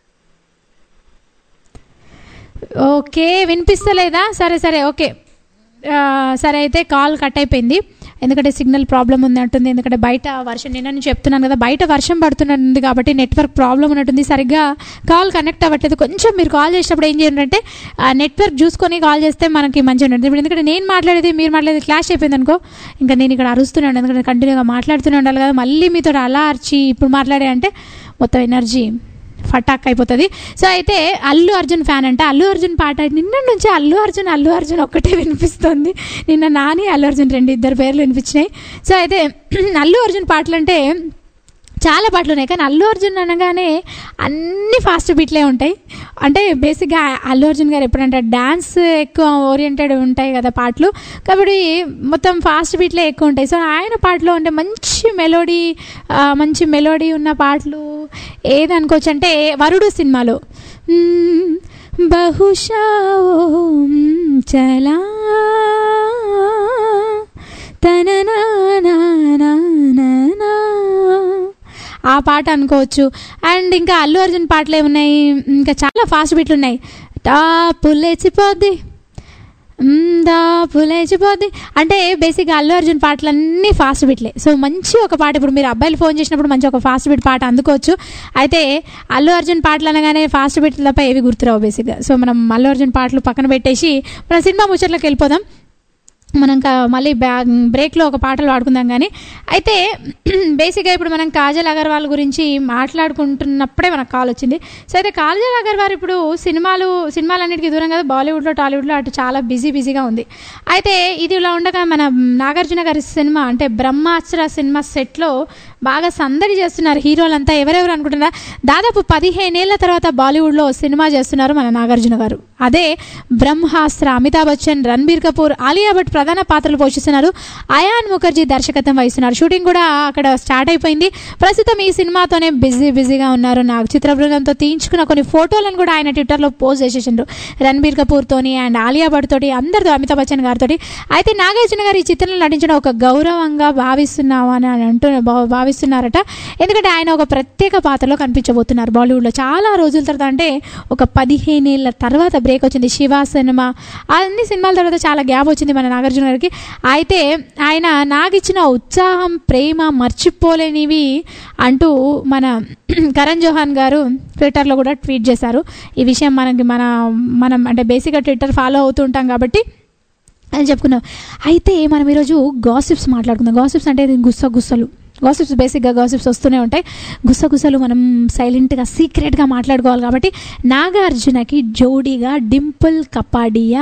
ఓకే వినిపిస్తలేదా సరే సరే ఓకే ఆ, సరే అయితే కాల్ కట్ అయిపోయింది ఎందుకంటే సిగ్నల్ ప్రాబ్లం ఉన్నట్టుంది ఎందుకంటే బయట వర్షం నిన్న నుంచి చెప్తున్నాను కదా బయట వర్షం పడుతున్నది కాబట్టి నెట్వర్క్ ప్రాబ్లం ఉన్నట్టుంది సరిగ్గా కాల్ కనెక్ట్ అవ్వట్లేదు కొంచెం మీరు కాల్ చేసినప్పుడు ఏం చేయండి అంటే నెట్వర్క్ చూసుకొని కాల్ చేస్తే మనకి మంచిగా ఉంటుంది ఇప్పుడు ఎందుకంటే నేను మాట్లాడేది మీరు మాట్లాడేది క్లాష్ అయిపోయింది అనుకో ఇంకా నేను ఇక్కడ అరుస్తున్నాను ఎందుకంటే కంటిన్యూగా మాట్లాడుతూనే ఉండాలి కదా మళ్ళీ మీతో అలా అరిచి ఇప్పుడు మాట్లాడే అంటే మొత్తం ఎనర్జీ ఫటాక్ అయిపోతుంది సో అయితే అల్లు అర్జున్ ఫ్యాన్ అంటే అల్లు అర్జున్ పాట నిన్న నుంచి అల్లు అర్జున్ అల్లు అర్జున్ ఒక్కటే వినిపిస్తుంది నిన్న నాని అల్లు అర్జున్ రెండు ఇద్దరు పేర్లు వినిపించినాయి సో అయితే అల్లు అర్జున్ పాటలు అంటే చాలా పాటలు ఉన్నాయి కానీ అల్లు అర్జున్ అనగానే అన్ని ఫాస్ట్ బీట్లే ఉంటాయి అంటే బేసిక్గా అల్లు అర్జున్ గారు ఎప్పుడంటే డ్యాన్స్ ఎక్కువ ఓరియంటెడ్ ఉంటాయి కదా పాటలు కాబట్టి మొత్తం ఫాస్ట్ బీట్లే ఎక్కువ ఉంటాయి సో ఆయన పాటలో అంటే మంచి మెలోడీ ఆ, మంచి మెలోడీ ఉన్న పాటలు ఏదనుకోవచ్చు అంటే వరుడు సినిమాలో మ్మ్, బహుశా ఓం చలా తననా ఆ పాట అనుకోవచ్చు అండ్ ఇంకా అల్లు అర్జున్ పాటలు ఏమున్నాయి ఇంకా చాలా ఫాస్ట్ బీట్లు ఉన్నాయి టాపు లేచిపోద్ది మ్, దాపు లేచిపోద్ది అంటే బేసిక్గా అల్లు అర్జున్ పాటలు అన్నీ ఫాస్ట్ బీట్లే సో మంచి ఒక పాట ఇప్పుడు మీరు అబ్బాయిలు ఫోన్ చేసినప్పుడు మంచి ఒక ఫాస్ట్ బీట్ పాట అందుకోవచ్చు అయితే అల్లు అర్జున్ పాటలు అనగానే ఫాస్ట్ బీట్ తప్ప ఏవి గుర్తురావు బేసిక్గా సో మనం అల్లు అర్జున్ పాటలు పక్కన పెట్టేసి మన సినిమా ముచ్చట్లోకి వెళ్ళిపోదాం మనం ఇంకా మళ్ళీ బ్యా బ్రేక్లో ఒక పాటలు పాడుకుందాం కానీ అయితే బేసిక్గా ఇప్పుడు మనం కాజల్ అగర్వాల్ గురించి మాట్లాడుకుంటున్నప్పుడే మనకు కాల్ వచ్చింది సో అయితే కాజల్ అగర్వాల్ ఇప్పుడు సినిమాలు సినిమాలన్నిటికీ దూరం కదా బాలీవుడ్లో టాలీవుడ్లో అటు చాలా బిజీ బిజీగా ఉంది అయితే ఇది ఇలా ఉండగా మన నాగార్జున గారి సినిమా అంటే బ్రహ్మాస్త్ర సినిమా సెట్లో బాగా సందడి చేస్తున్నారు హీరోలంతా ఎవరెవరు అనుకుంటున్నారా దాదాపు పదిహేనేళ్ల తర్వాత బాలీవుడ్లో సినిమా చేస్తున్నారు మన నాగార్జున గారు అదే బ్రహ్మాస్త్ర అమితాబ్ బచ్చన్ రణబీర్ కపూర్ ఆలియా భట్ ప్రధాన పాత్రలు పోషిస్తున్నారు అయాన్ ముఖర్జీ దర్శకత్వం వహిస్తున్నారు షూటింగ్ కూడా అక్కడ స్టార్ట్ అయిపోయింది ప్రస్తుతం ఈ సినిమాతోనే బిజీ బిజీగా ఉన్నారు నాకు చిత్ర బృందంతో తీయించుకున్న కొన్ని ఫోటోలను కూడా ఆయన ట్విట్టర్లో పోస్ట్ చేసేసిండ్రు రణబీర్ కపూర్ తోని అండ్ ఆలియా భట్ తోటి అందరితో అమితాబ్ బచ్చన్ గారితో అయితే నాగార్జున గారు ఈ చిత్రంలో నటించడం ఒక గౌరవంగా భావిస్తున్నాము అని అంటూ భా- భావిస్తున్నారట ఎందుకంటే ఆయన ఒక ప్రత్యేక పాత్రలో కనిపించబోతున్నారు బాలీవుడ్లో చాలా రోజుల తర్వాత అంటే ఒక పదిహేనేళ్ల తర్వాత బ్రేక్ వచ్చింది శివ సినిమా అన్ని సినిమాల తర్వాత చాలా గ్యాప్ వచ్చింది మన నాగార్జున గారికి అయితే ఆయన నాకిచ్చిన ఉత్సాహం ప్రేమ మర్చిపోలేనివి అంటూ మన కరణ్ జోహాన్ గారు ట్విట్టర్లో కూడా ట్వీట్ చేశారు ఈ విషయం మనకి మన మనం అంటే బేసిక్గా ట్విట్టర్ ఫాలో అవుతూ ఉంటాం కాబట్టి అని చెప్పుకున్నాం అయితే మనం ఈరోజు గాసిప్స్ మాట్లాడుకుందాం గాసిప్స్ అంటే ఇది గుస్స గుస్సలు గాసిప్స్ బేసిక్గా గాసిప్స్ వస్తూనే ఉంటాయి గుసగుసలు మనం సైలెంట్గా సీక్రెట్గా మాట్లాడుకోవాలి కాబట్టి నాగార్జునకి జోడీగా డింపుల్ కపాడియా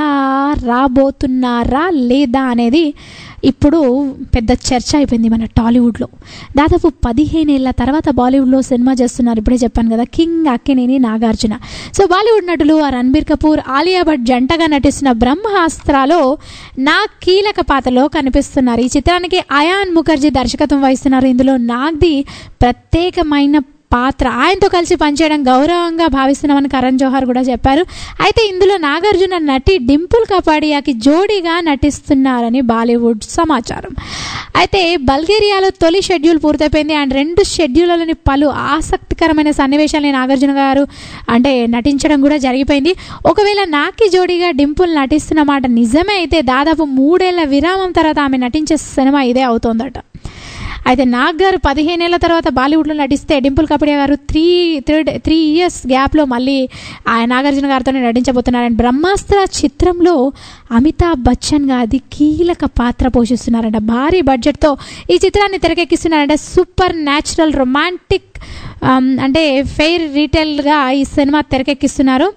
రాబోతున్నారా లేదా అనేది ఇప్పుడు పెద్ద చర్చ అయిపోయింది మన టాలీవుడ్లో దాదాపు పదిహేనేళ్ల తర్వాత బాలీవుడ్లో సినిమా చేస్తున్నారు ఇప్పుడే చెప్పాను కదా king Akkineni Nagarjuna so Bollywood నటులు ఆ రణబీర్ కపూర్ ఆలియా భట్ జంటగా నటిస్తున్న బ్రహ్మాస్త్రాలో నా కీలక పాత్రలో కనిపిస్తున్నారు ఈ చిత్రానికి అయాన్ ముఖర్జీ దర్శకత్వం వహిస్తున్నారు ఇందులో నాగ్ది ప్రత్యేకమైన పాత్ర ఆయనతో కలిసి పనిచేయడం గౌరవంగా భావిస్తున్నామని కరణ్ జోహార్ కూడా చెప్పారు అయితే ఇందులో నాగార్జున నటి డింపుల్ కపాడియాకి జోడీగా నటిస్తున్నారని బాలీవుడ్ సమాచారం అయితే బల్గేరియాలో తొలి షెడ్యూల్ పూర్తయిపోయింది అండ్ రెండు షెడ్యూల్లోని పలు ఆసక్తికరమైన సన్నివేశాలని నాగార్జున గారు అంటే నటించడం కూడా జరిగిపోయింది ఒకవేళ నాకి జోడీగా డింపుల్ నటిస్తున్న మాట నిజమే అయితే దాదాపు మూడేళ్ల విరామం తర్వాత ఆమె నటించే సినిమా ఇదే అవుతోందట అయితే నాగ్ గారు పదిహేనేళ్ల తర్వాత బాలీవుడ్లో నటిస్తే డింపుల్ కపడియా గారు త్రీ త్రీ త్రీ ఇయర్స్ గ్యాప్లో మళ్ళీ ఆయన నాగార్జున గారితోనే నటించబోతున్నారు అండ్ బ్రహ్మాస్త్ర చిత్రంలో అమితాబ్ బచ్చన్ గారి కీలక పాత్ర పోషిస్తున్నారంట భారీ బడ్జెట్తో ఈ చిత్రాన్ని తెరకెక్కిస్తున్నారంటే సూపర్ న్యాచురల్ రొమాంటిక్ అంటే ఫెయిర్ రీటైల్గా ఈ సినిమా తెరకెక్కిస్తున్నారు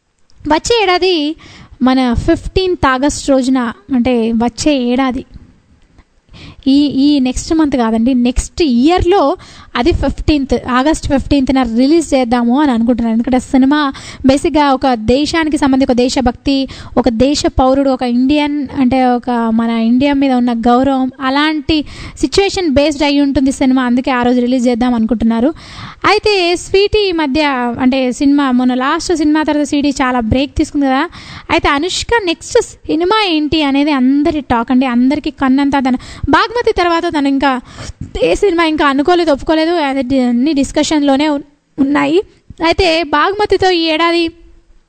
వచ్చే ఏడాది మన ఫిఫ్టీన్త్ ఆగస్ట్ రోజున అంటే వచ్చే ఏడాది ఈ ఈ నెక్స్ట్ మంత్ కాదండి నెక్స్ట్ ఇయర్లో అది ఫిఫ్టీన్త్ ఆగస్ట్ ఫిఫ్టీన్త్న రిలీజ్ చేద్దాము అని అనుకుంటున్నాను ఎందుకంటే సినిమా బేసిక్గా ఒక దేశానికి సంబంధించి ఒక దేశభక్తి ఒక దేశ పౌరుడు ఒక ఇండియన్ అంటే ఒక మన ఇండియా మీద ఉన్న గౌరవం అలాంటి సిచ్యువేషన్ బేస్డ్ అయి ఉంటుంది సినిమా అందుకే ఆ రోజు రిలీజ్ చేద్దాం అనుకుంటున్నారు అయితే స్వీటీ ఈ మధ్య అంటే సినిమా మొన్న లాస్ట్ సినిమా తర్వాత స్వీటీ చాలా బ్రేక్ తీసుకుంది కదా అయితే అనుష్క నెక్స్ట్ సినిమా ఏంటి అనేది అందరి టాక్ అండి అందరికీ కన్నంతా తన బాగ్మతి తర్వాత తను ఇంకా ఏ సినిమా ఇంకా అనుకోలేదు ఒప్పుకోలేదు అది అన్ని డిస్కషన్లోనే ఉన్- ఉన్నాయి అయితే బాగ్మతితో ఈ ఏడాది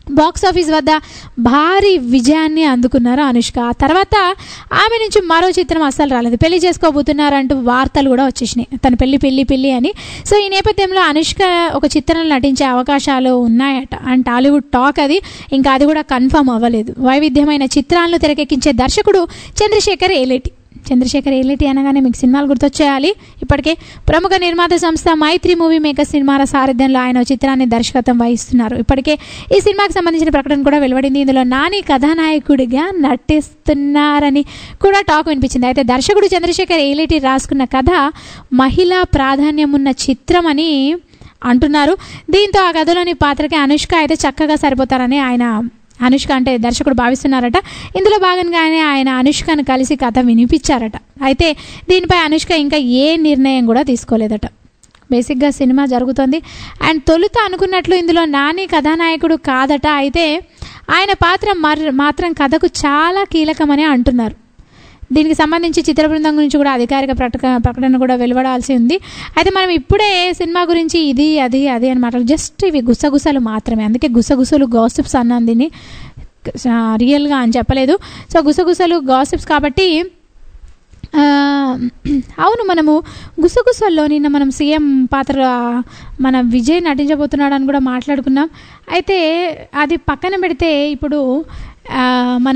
బాక్స్ ఆఫీస్ వద్ద భారీ విజయాన్ని అందుకున్నారు అనుష్క ఆ తర్వాత ఆమె నుంచి మరో చిత్రం అస్సలు రాలేదు పెళ్లి చేసుకోబోతున్నారంటూ వార్తలు కూడా వచ్చేసినాయి తన పెళ్లి పెళ్లి పెళ్లి అని సో ఈ నేపథ్యంలో అనుష్క ఒక చిత్రంలో నటించే అవకాశాలు ఉన్నాయట అండ్ టాలీవుడ్ టాక్ అది ఇంకా అది కూడా కన్ఫర్మ్ అవ్వలేదు వైవిధ్యమైన చిత్రాలను తెరకెక్కించే దర్శకుడు చంద్రశేఖర్ ఏలేటి చంద్రశేఖర్ ఏలేటి అనగానే మీకు సినిమాలు గుర్తొచ్చేయాలి ఇప్పటికే ప్రముఖ నిర్మాత సంస్థ మైత్రి మూవీ మేకర్ సినిమాల సారథ్యంలో ఆయన ఓ చిత్రాన్ని దర్శకత్వం వహిస్తున్నారు ఇప్పటికే ఈ సినిమాకి సంబంధించిన ప్రకటన కూడా వెలువడింది ఇందులో నాని కథానాయకుడిగా నటిస్తున్నారని కూడా టాక్ వినిపించింది అయితే దర్శకుడు చంద్రశేఖర్ ఏలేటి రాసుకున్న కథ మహిళా ప్రాధాన్యం ఉన్న చిత్రం అని అంటున్నారు దీంతో ఆ కథలోని పాత్రకి అనుష్క అయితే చక్కగా సరిపోతారని ఆయన అనుష్క అంటే దర్శకుడు భావిస్తున్నారట ఇందులో భాగంగానే ఆయన అనుష్కను కలిసి కథ వినిపించారట అయితే దీనిపై అనుష్క ఇంకా ఏ నిర్ణయం కూడా తీసుకోలేదట బేసిక్గా సినిమా జరుగుతోంది అండ్ తొలుత అనుకున్నట్లు ఇందులో నాని కథానాయకుడు కాదట అయితే ఆయన పాత్ర మర్ మాత్రం కథకు చాలా కీలకమని అంటున్నారు దీనికి సంబంధించి చిత్ర బృందం గురించి కూడా అధికారిక ప్రకట ప్రకటన కూడా వెలువడాల్సి ఉంది అయితే మనం ఇప్పుడే సినిమా గురించి ఇది అది అది అని మాట్లాడు జస్ట్ ఇవి గుసగుసలు మాత్రమే అందుకే గుసగుసలు గాసిప్స్ అన్నాను దీన్ని రియల్గా అని చెప్పలేదు సో గుసగుసలు గాసిప్స్ కాబట్టి ఆ, అవును మనము గుసగుసల్లో నిన్న మనం సీఎం పాత్ర మన విజయ్ నటించబోతున్నాడు అని కూడా మాట్లాడుకున్నాం అయితే అది పక్కన పెడితే ఇప్పుడు ఆ, మన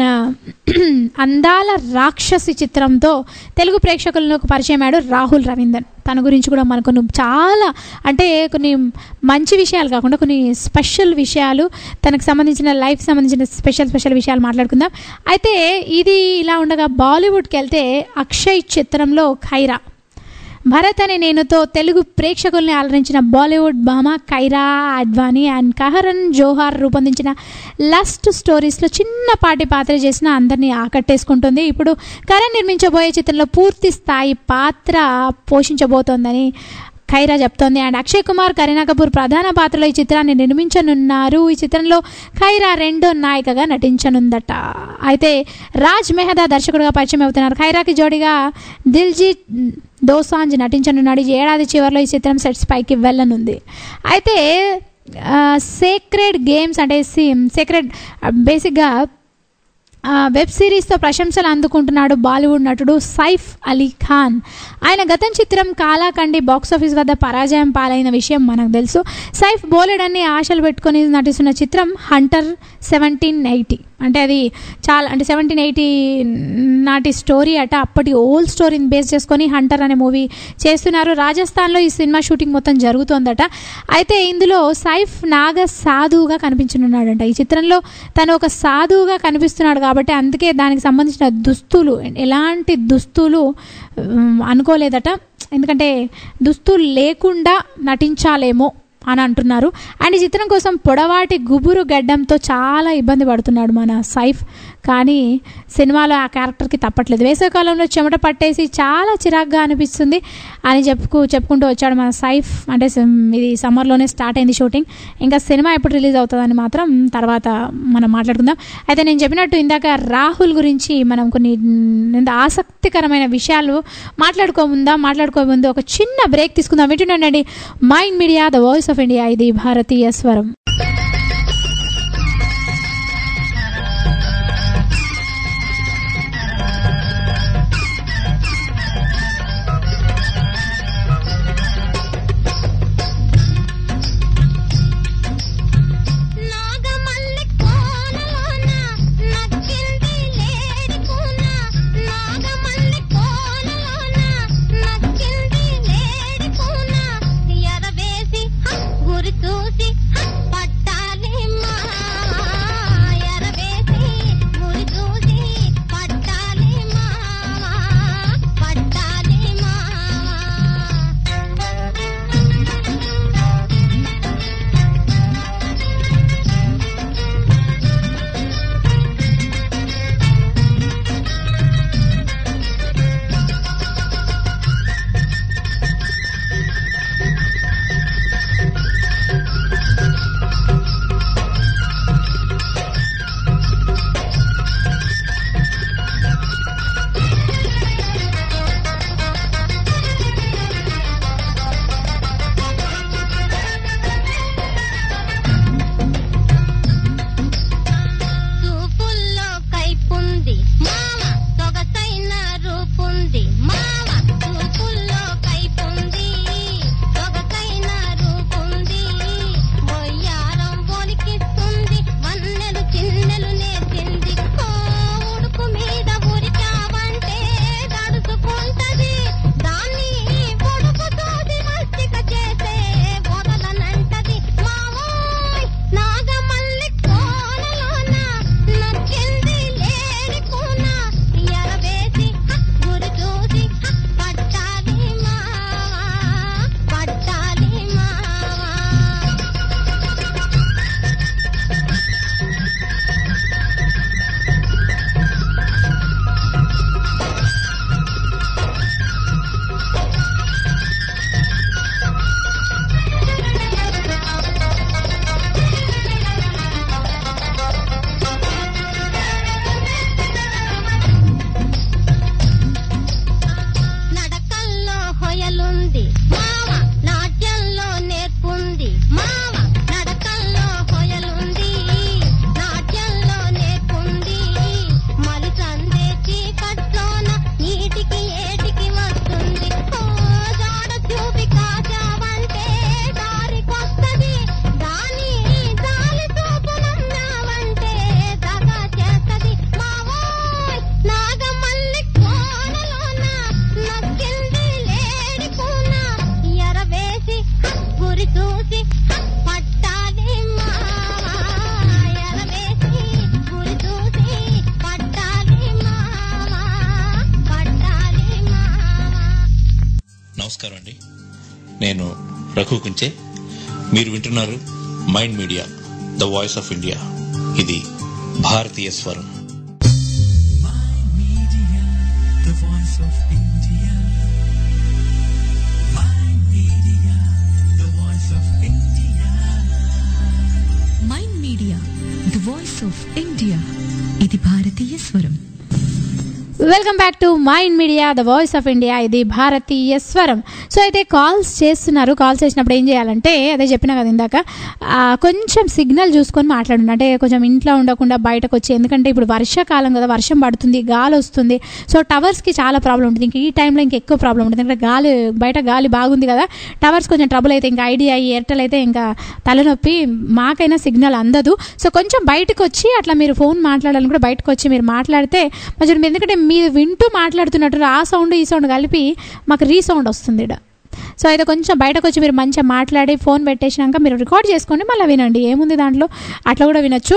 అందాల రాక్షసి చిత్రంతో తెలుగు ప్రేక్షకులకు పరిచయమాడు రాహుల్ రవీందర్ తన గురించి కూడా మనకు కొన్ని చాలా అంటే కొన్ని మంచి విషయాలు కాకుండా కొన్ని స్పెషల్ విషయాలు తనకు సంబంధించిన లైఫ్ సంబంధించిన స్పెషల్ స్పెషల్ విషయాలు మాట్లాడుకుందాం అయితే ఇది ఇలా ఉండగా బాలీవుడ్కి వెళ్తే అక్షయ్ చిత్రంలో ఖైరా భరత్ అనే నేనుతో తెలుగు ప్రేక్షకుల్ని అలరించిన బాలీవుడ్ భామ కైరా అద్వానీ అండ్ కహరన్ జోహార్ రూపొందించిన లస్ట్ స్టోరీస్లో చిన్నపాటి పాత్ర చేసిన అందరినీ ఆకట్టేసుకుంటుంది ఇప్పుడు కరణ్ నిర్మించబోయే చిత్రంలో పూర్తి స్థాయి పాత్ర పోషించబోతోందని ఖైరా చెప్తోంది అండ్ అక్షయ్ కుమార్ కరీనా కపూర్ ప్రధాన పాత్రలో ఈ చిత్రాన్ని నిర్మించనున్నారు ఈ చిత్రంలో ఖైరా రెండో నాయికగా నటించనుందట అయితే రాజ్ మెహదా దర్శకుడుగా పరిచయం అవుతున్నారు ఖైరాకి జోడిగా దిల్జీత్ దోసాంజ్ నటించనున్నాడు ఈ ఏడాది చివరిలో ఈ చిత్రం సెట్స్ పైకి వెళ్ళనుంది అయితే సేక్రెడ్ గేమ్స్ అంటే సేక్రెడ్ బేసిక్గా ఆ, వెబ్ సిరీస్తో ప్రశంసలు అందుకుంటున్నాడు బాలీవుడ్ నటుడు సైఫ్ అలీ ఖాన్ ఆయన గతం చిత్రం కాలాకండి బాక్స్ ఆఫీస్ వద్ద పరాజయం పాలైన విషయం మనకు తెలుసు సైఫ్ బోలెడన్ని ఆశలు పెట్టుకొని నటిస్తున్న చిత్రం హంటర్ సెవెంటీన్ ఎయిటీ అంటే అది చాలా అంటే సెవెంటీన్ ఎయిటీ నాటి స్టోరీ అట అప్పటి ఓల్డ్ స్టోరీని బేస్ చేసుకొని హంటర్ అనే మూవీ చేస్తున్నారు రాజస్థాన్లో ఈ సినిమా షూటింగ్ మొత్తం జరుగుతోందట అయితే ఇందులో సైఫ్ నాగ సాధువుగా కనిపించనున్నాడంట ఈ చిత్రంలో తను ఒక సాధువుగా కనిపిస్తున్నాడు కాబట్టి అందుకే దానికి సంబంధించిన దుస్తులు ఎలాంటి దుస్తులు ఉమ్, అనుకోలేదట ఎందుకంటే దుస్తులు లేకుండా నటించాలేమో అని అంటున్నారు అండ్ ఈ చిత్రం కోసం పొడవాటి గుబురు గడ్డంతో చాలా ఇబ్బంది పడుతున్నాడు మన సైఫ్ కానీ సినిమాలో ఆ క్యారెక్టర్కి తప్పట్లేదు వేసవికాలంలో చెమట పట్టేసి చాలా చిరాగ్గా అనిపిస్తుంది అని చెప్పుకు చెప్పుకుంటూ వచ్చాడు మన సైఫ్ అంటే సం- ఇది సమ్మర్లోనే స్టార్ట్ అయింది షూటింగ్ ఇంకా సినిమా ఎప్పుడు రిలీజ్ అవుతుందని మాత్రం తర్వాత మనం మాట్లాడుకుందాం అయితే నేను చెప్పినట్టు ఇందాక రాహుల్ గురించి మనం కొన్ని మ్, ఎంత ఆసక్తికరమైన విషయాలు మాట్లాడుకోముందా మాట్లాడుకోముందు ఒక చిన్న బ్రేక్ తీసుకుందాం వింటుండండి mind media the voice of India ఇది భారతీయ స్వరం నాగమల్లె కోనలోన నక్కింది లేడి కూన నాగమల్లె కోనలోన నక్కింది లేడి కూన ఎరవేసి హ, గురి చూసి హ, నమస్కారం అండి నేను రఘు కుంచే మీరు వింటున్నారు mind media the voice of India ఇది భారతీయ స్వరం The voice of India. Mind Media, the voice of India. Mind media the voice of India ఇది భారతీయ స్వరం welcome back to mind media the voice of India ఇది భారతీయ స్వరం సో అయితే కాల్స్ చేస్తున్నారు కాల్స్ చేసినప్పుడు ఏం చేయాలంటే అదే చెప్పినా కదా ఇందాక ఆ, కొంచెం సిగ్నల్ చూసుకొని మాట్లాడండి అంటే కొంచెం ఇంట్లో ఉండకుండా బయటకు వచ్చి ఎందుకంటే ఇప్పుడు వర్షాకాలం కదా వర్షం పడుతుంది గాలి వస్తుంది సో టవర్స్కి చాలా ప్రాబ్లం ఉంటుంది ఇంక ఈ టైంలో ఇంకా ఎక్కువ ప్రాబ్లం ఉంటుంది ఎందుకంటే గాలి బయట గాలి బాగుంది కదా టవర్స్ కొంచెం ట్రబుల్ అయితే ఇంకా ఐడియా ఎయిర్టెల్ అయితే ఇంకా తలనొప్పి మాకైనా సిగ్నల్ అందదు సో కొంచెం బయటకు వచ్చి అట్లా మీరు ఫోన్ మాట్లాడాలని కూడా బయటకు వచ్చి మీరు మాట్లాడితే కొంచెం ఎందుకంటే మీరు వింటూ మాట్లాడుతున్నట్టు ఆ సౌండ్ ఈ సౌండ్ కలిపి మాకు రీసౌండ్ వస్తుంది ఈడ సో అయితే కొంచెం బయటకు వచ్చి మీరు మంచిగా మాట్లాడి ఫోన్ పెట్టేసినాక మీరు రికార్డ్ చేసుకోండి మళ్ళీ వినండి ఏముంది దాంట్లో అట్లా కూడా వినొచ్చు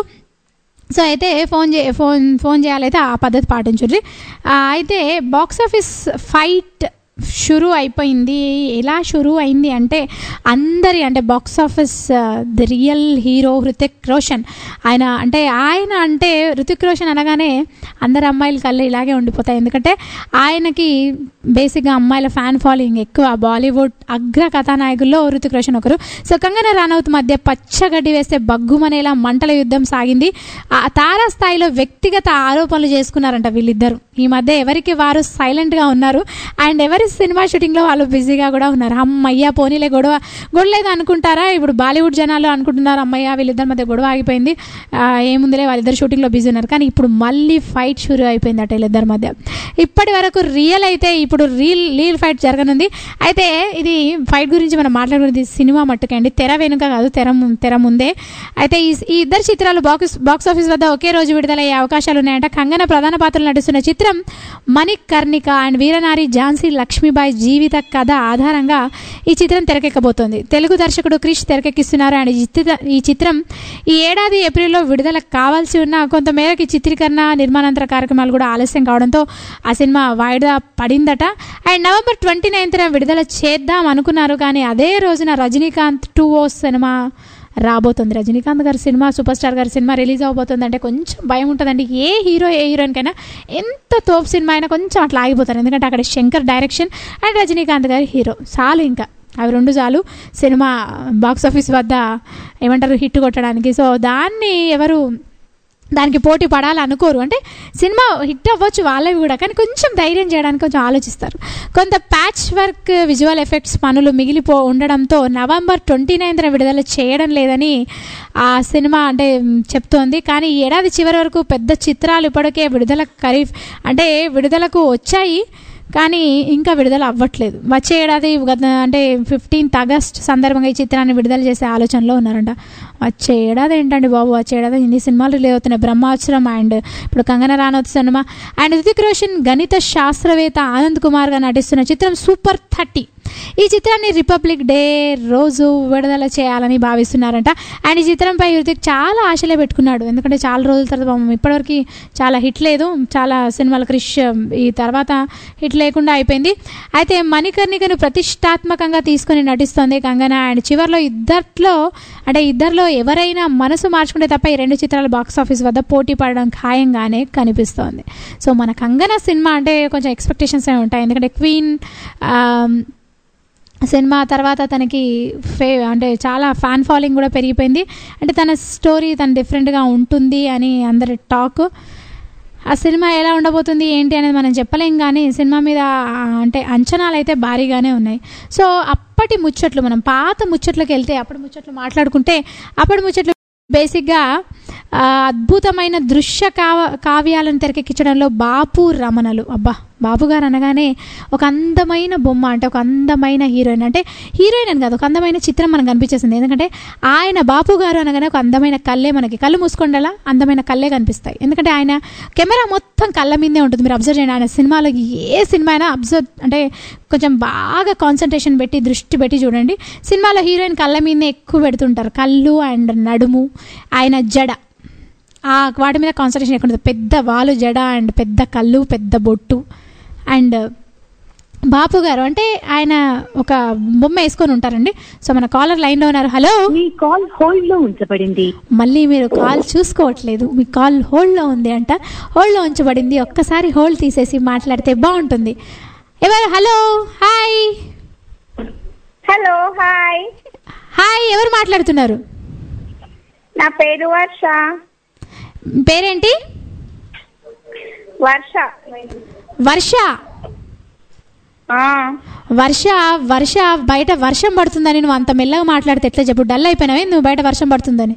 సో అయితే ఫోన్ చే ఫోన్ ఫోన్ చేయాలైతే ఆ పద్ధతి పాటించుర్రి ఆ, అయితే బాక్స్ ఆఫీస్ ఫైట్ షురూ అయిపోయింది ఎలా షురూ అయింది అంటే అందరి అంటే box office the real hero Hrithik Roshan ఆయన అంటే ఆయన అంటే హృతిక్ రోషన్ అనగానే అందరు అమ్మాయిల కళ్ళు ఇలాగే ఉండిపోతాయి ఎందుకంటే ఆయనకి బేసిక్గా అమ్మాయిల ఫ్యాన్ ఫాలోయింగ్ ఎక్కువ బాలీవుడ్ అగ్ర కథానాయకుల్లో హృతిక్ రోషన్ ఒకరు సో కంగనా రానౌత్ మధ్య పచ్చగడ్డి వేస్తే బగ్గుమనేలా మంటల యుద్ధం సాగింది ఆ తారా స్థాయిలో వ్యక్తిగత ఆరోపణలు చేసుకున్నారంట వీళ్ళిద్దరు ఈ మధ్య ఎవరికి వారు సైలెంట్గా ఉన్నారు అండ్ ఎవరి సినిమా షూటింగ్లో వాళ్ళు బిజీగా కూడా ఉన్నారు అమ్మయ్య పోనీలే గొడవ గొడవలేదు అనుకుంటారా ఇప్పుడు బాలీవుడ్ జనాలు అనుకుంటున్నారు అమ్మయ్య వీళ్ళిద్దరి మధ్య గొడవ ఆగిపోయింది ఆ, ఏముందిలే వాళ్ళిద్దరు షూటింగ్లో బిజీ ఉన్నారు కానీ ఇప్పుడు మళ్ళీ ఫైట్ షురూ అయిపోయింది అట వీళ్ళిద్దరి మధ్య ఇప్పటి వరకు రియల్ అయితే ఇప్పుడు రీల్ రీల్ ఫైట్ జరగనుంది అయితే ఇది ఫైట్ గురించి మనం మాట్లాడుకునేది సినిమా మట్టుకండి తెర వెనుక కాదు తెర ము- తెర ముందే అయితే ఈ ఈ ఇద్దరు చిత్రాలు బాక్స్ బాక్స్ ఆఫీస్ వద్ద ఒకే రోజు విడుదలయ్యే అవకాశాలు ఉన్నాయంట కంగన ప్రధాన పాత్రలు నటిస్తున్న చిత్రం మణిక్ కర్ణిక అండ్ వీరనారి ఝాన్సీ లక్ష్మీబాయి జీవిత కథ ఆధారంగా ఈ చిత్రం తెరకెక్కబోతోంది తెలుగు దర్శకుడు క్రిష్ తెరకెక్కిస్తున్నారు అండ్ ఈ చిత్ర- ఈ చిత్రం ఈ ఏడాది ఏప్రిల్లో విడుదల కావాల్సి ఉన్న కొంతమేరకు చిత్రీకరణ నిర్మాణాంతర కార్యక్రమాలు కూడా ఆలస్యం కావడంతో ఆ సినిమా వాయిదా పడిందట అండ్ నవంబర్ ట్వంటీ నైన్త్న విడుదల చేద్దాం అనుకున్నారు కానీ అదే రోజున రజనీకాంత్ టూ ఓ సినిమా రాబోతుంది రజనీకాంత్ గారి సినిమా సూపర్ స్టార్ గారి సినిమా రిలీజ్ అవబోతుంది అంటే కొంచెం భయం ఉంటుందండి ఏ హీరో ఏ హీరోయిన్కైనా ఎంత తోపు సినిమా అయినా కొంచెం అట్లా ఆగిపోతారు ఎందుకంటే అక్కడ శంకర్ డైరెక్షన్ అండ్ రజనీకాంత్ గారి హీరో చాలు ఇంకా అవి రెండు చాలు సినిమా బాక్స్ ఆఫీస్ వద్ద ఏమంటారు హిట్ కొట్టడానికి సో దాన్ని ఎవరు దానికి పోటీ పడాలనుకోరు అంటే సినిమా హిట్ అవ్వచ్చు వాళ్ళవి కూడా కానీ కొంచెం ధైర్యం చేయడానికి కొంచెం ఆలోచిస్తారు కొంత ప్యాచ్ వర్క్ విజువల్ ఎఫెక్ట్స్ పనులు మిగిలిపో ఉండడంతో నవంబర్ ట్వంటీ నైన్త్న విడుదల చేయడం లేదని ఆ సినిమా అంటే మ్, చెప్తోంది కానీ ఈ ఏడాది చివరి వరకు పెద్ద చిత్రాలు ఇప్పటికే విడుదల ఖరీఫ్ అంటే విడుదలకు వచ్చాయి కానీ ఇంకా విడుదల అవ్వట్లేదు వచ్చే ఏడాది గత అంటే ఫిఫ్టీన్త్ ఆగస్ట్ సందర్భంగా ఈ చిత్రాన్ని విడుదల చేసే ఆలోచనలో ఉన్నారంట వచ్చే ఏడాది ఏంటండి బాబు వచ్చే ఏడాది ఇన్ని సినిమాలు రిలీజ్ అవుతున్నాయి బ్రహ్మావసరం అండ్ ఇప్పుడు కంగన రానౌత్ సినిమా అండ్ రితిక్ రోషన్ గణిత శాస్త్రవేత్త ఆనంద్ కుమార్గా నటిస్తున్న చిత్రం సూపర్ థర్టీ ఈ చిత్రాన్ని రిపబ్లిక్ డే రోజు విడుదల చేయాలని భావిస్తున్నారంట అండ్ ఈ చిత్రంపై హృతిక్ చాలా ఆశలే పెట్టుకున్నాడు ఎందుకంటే చాలా రోజుల తర్వాత పాపం ఇప్పటివరకు చాలా హిట్ లేదు చాలా సినిమాలు క్రిష్ ఈ తర్వాత హిట్ లేకుండా అయిపోయింది అయితే మణికర్ణికను ప్రతిష్టాత్మకంగా తీసుకొని నటిస్తోంది కంగన అండ్ చివరిలో ఇద్దట్లో అంటే ఇద్దరిలో ఎవరైనా మనసు మార్చుకుంటే తప్ప ఈ రెండు చిత్రాలు బాక్స్ ఆఫీస్ వద్ద పోటీ పడడం ఖాయంగానే కనిపిస్తోంది సో మన కంగన సినిమా అంటే కొంచెం ఎక్స్పెక్టేషన్స్ ఉంటాయి ఎందుకంటే క్వీన్ సినిమా తర్వాత తనకి ఫే అంటే చాలా ఫ్యాన్ ఫాలోయింగ్ కూడా పెరిగిపోయింది అంటే తన స్టోరీ తను డిఫరెంట్గా ఉంటుంది అని అందరి టాక్ ఆ సినిమా ఎలా ఉండబోతుంది ఏంటి అనేది మనం చెప్పలేం కానీ సినిమా మీద ఆ, అంటే అంచనాలు అయితే భారీగానే ఉన్నాయి సో అప్పటి ముచ్చట్లు మనం పాత ముచ్చట్లోకి వెళ్తే అప్పటి ముచ్చట్లు మాట్లాడుకుంటే అప్పటి ముచ్చట్లు బేసిక్గా ఆ, అద్భుతమైన దృశ్య కావ కావ్యాలను తెరకెక్కించడంలో బాపు రమణలు అబ్బా బాపు గారు అనగానే ఒక అందమైన బొమ్మ అంటే ఒక అందమైన హీరోయిన్ అంటే హీరోయిన్ అని కాదు ఒక అందమైన చిత్రం మనకు కనిపించేసింది ఎందుకంటే ఆయన బాపు గారు అనగానే ఒక అందమైన కళ్ళే మనకి కళ్ళు మూసుకొండలా అందమైన కళ్ళే కనిపిస్తాయి ఎందుకంటే ఆయన కెమెరా మొత్తం కళ్ళ మీదే ఉంటుంది మీరు అబ్జర్వ్ చేయండి ఆయన సినిమాలో ఏ సినిమా అయినా అబ్జర్వ్ అంటే కొంచెం బాగా కాన్సన్ట్రేషన్ పెట్టి దృష్టి పెట్టి చూడండి సినిమాలో హీరోయిన్ కళ్ళ మీదనే ఎక్కువ పెడుతుంటారు కళ్ళు అండ్ నడుము ఆయన జడ ఆ వాటి మీద కాన్సన్ట్రేషన్ ఎక్కువ ఉంటుంది పెద్ద వాలు జడ అండ్ పెద్ద కళ్ళు పెద్ద బొట్టు అండ్ బాపు గారు అంటే ఆయన ఒక బొమ్మ వేసుకొని ఉంటారండి సో మన కాలర్ లైన్లో ఉన్నారు హలో మీ కాల్ హోల్డ్ లో ఉంచబడింది మళ్ళీ మీరు కాల్ చూసుకోవట్లేదు మీ కాల్ హోల్డ్లో ఉంది అంట హోల్డ్లో ఉంచబడింది ఒక్కసారి హోల్డ్ తీసేసి మాట్లాడితే బాగుంటుంది ఎవరు hello hi hello hi hi ఎవరు మాట్లాడుతున్నారు నా పేరు వర్ష పేరేంటి వర్ష వర్ష ఆ, వర్ష వర్ష బయట వర్షం పడుతుందని నువ్వు అంత మెల్లగా మాట్లాడితే ఎట్లా చెప్పు డల్ అయిపోయినావే నువ్వు బయట వర్షం పడుతుందని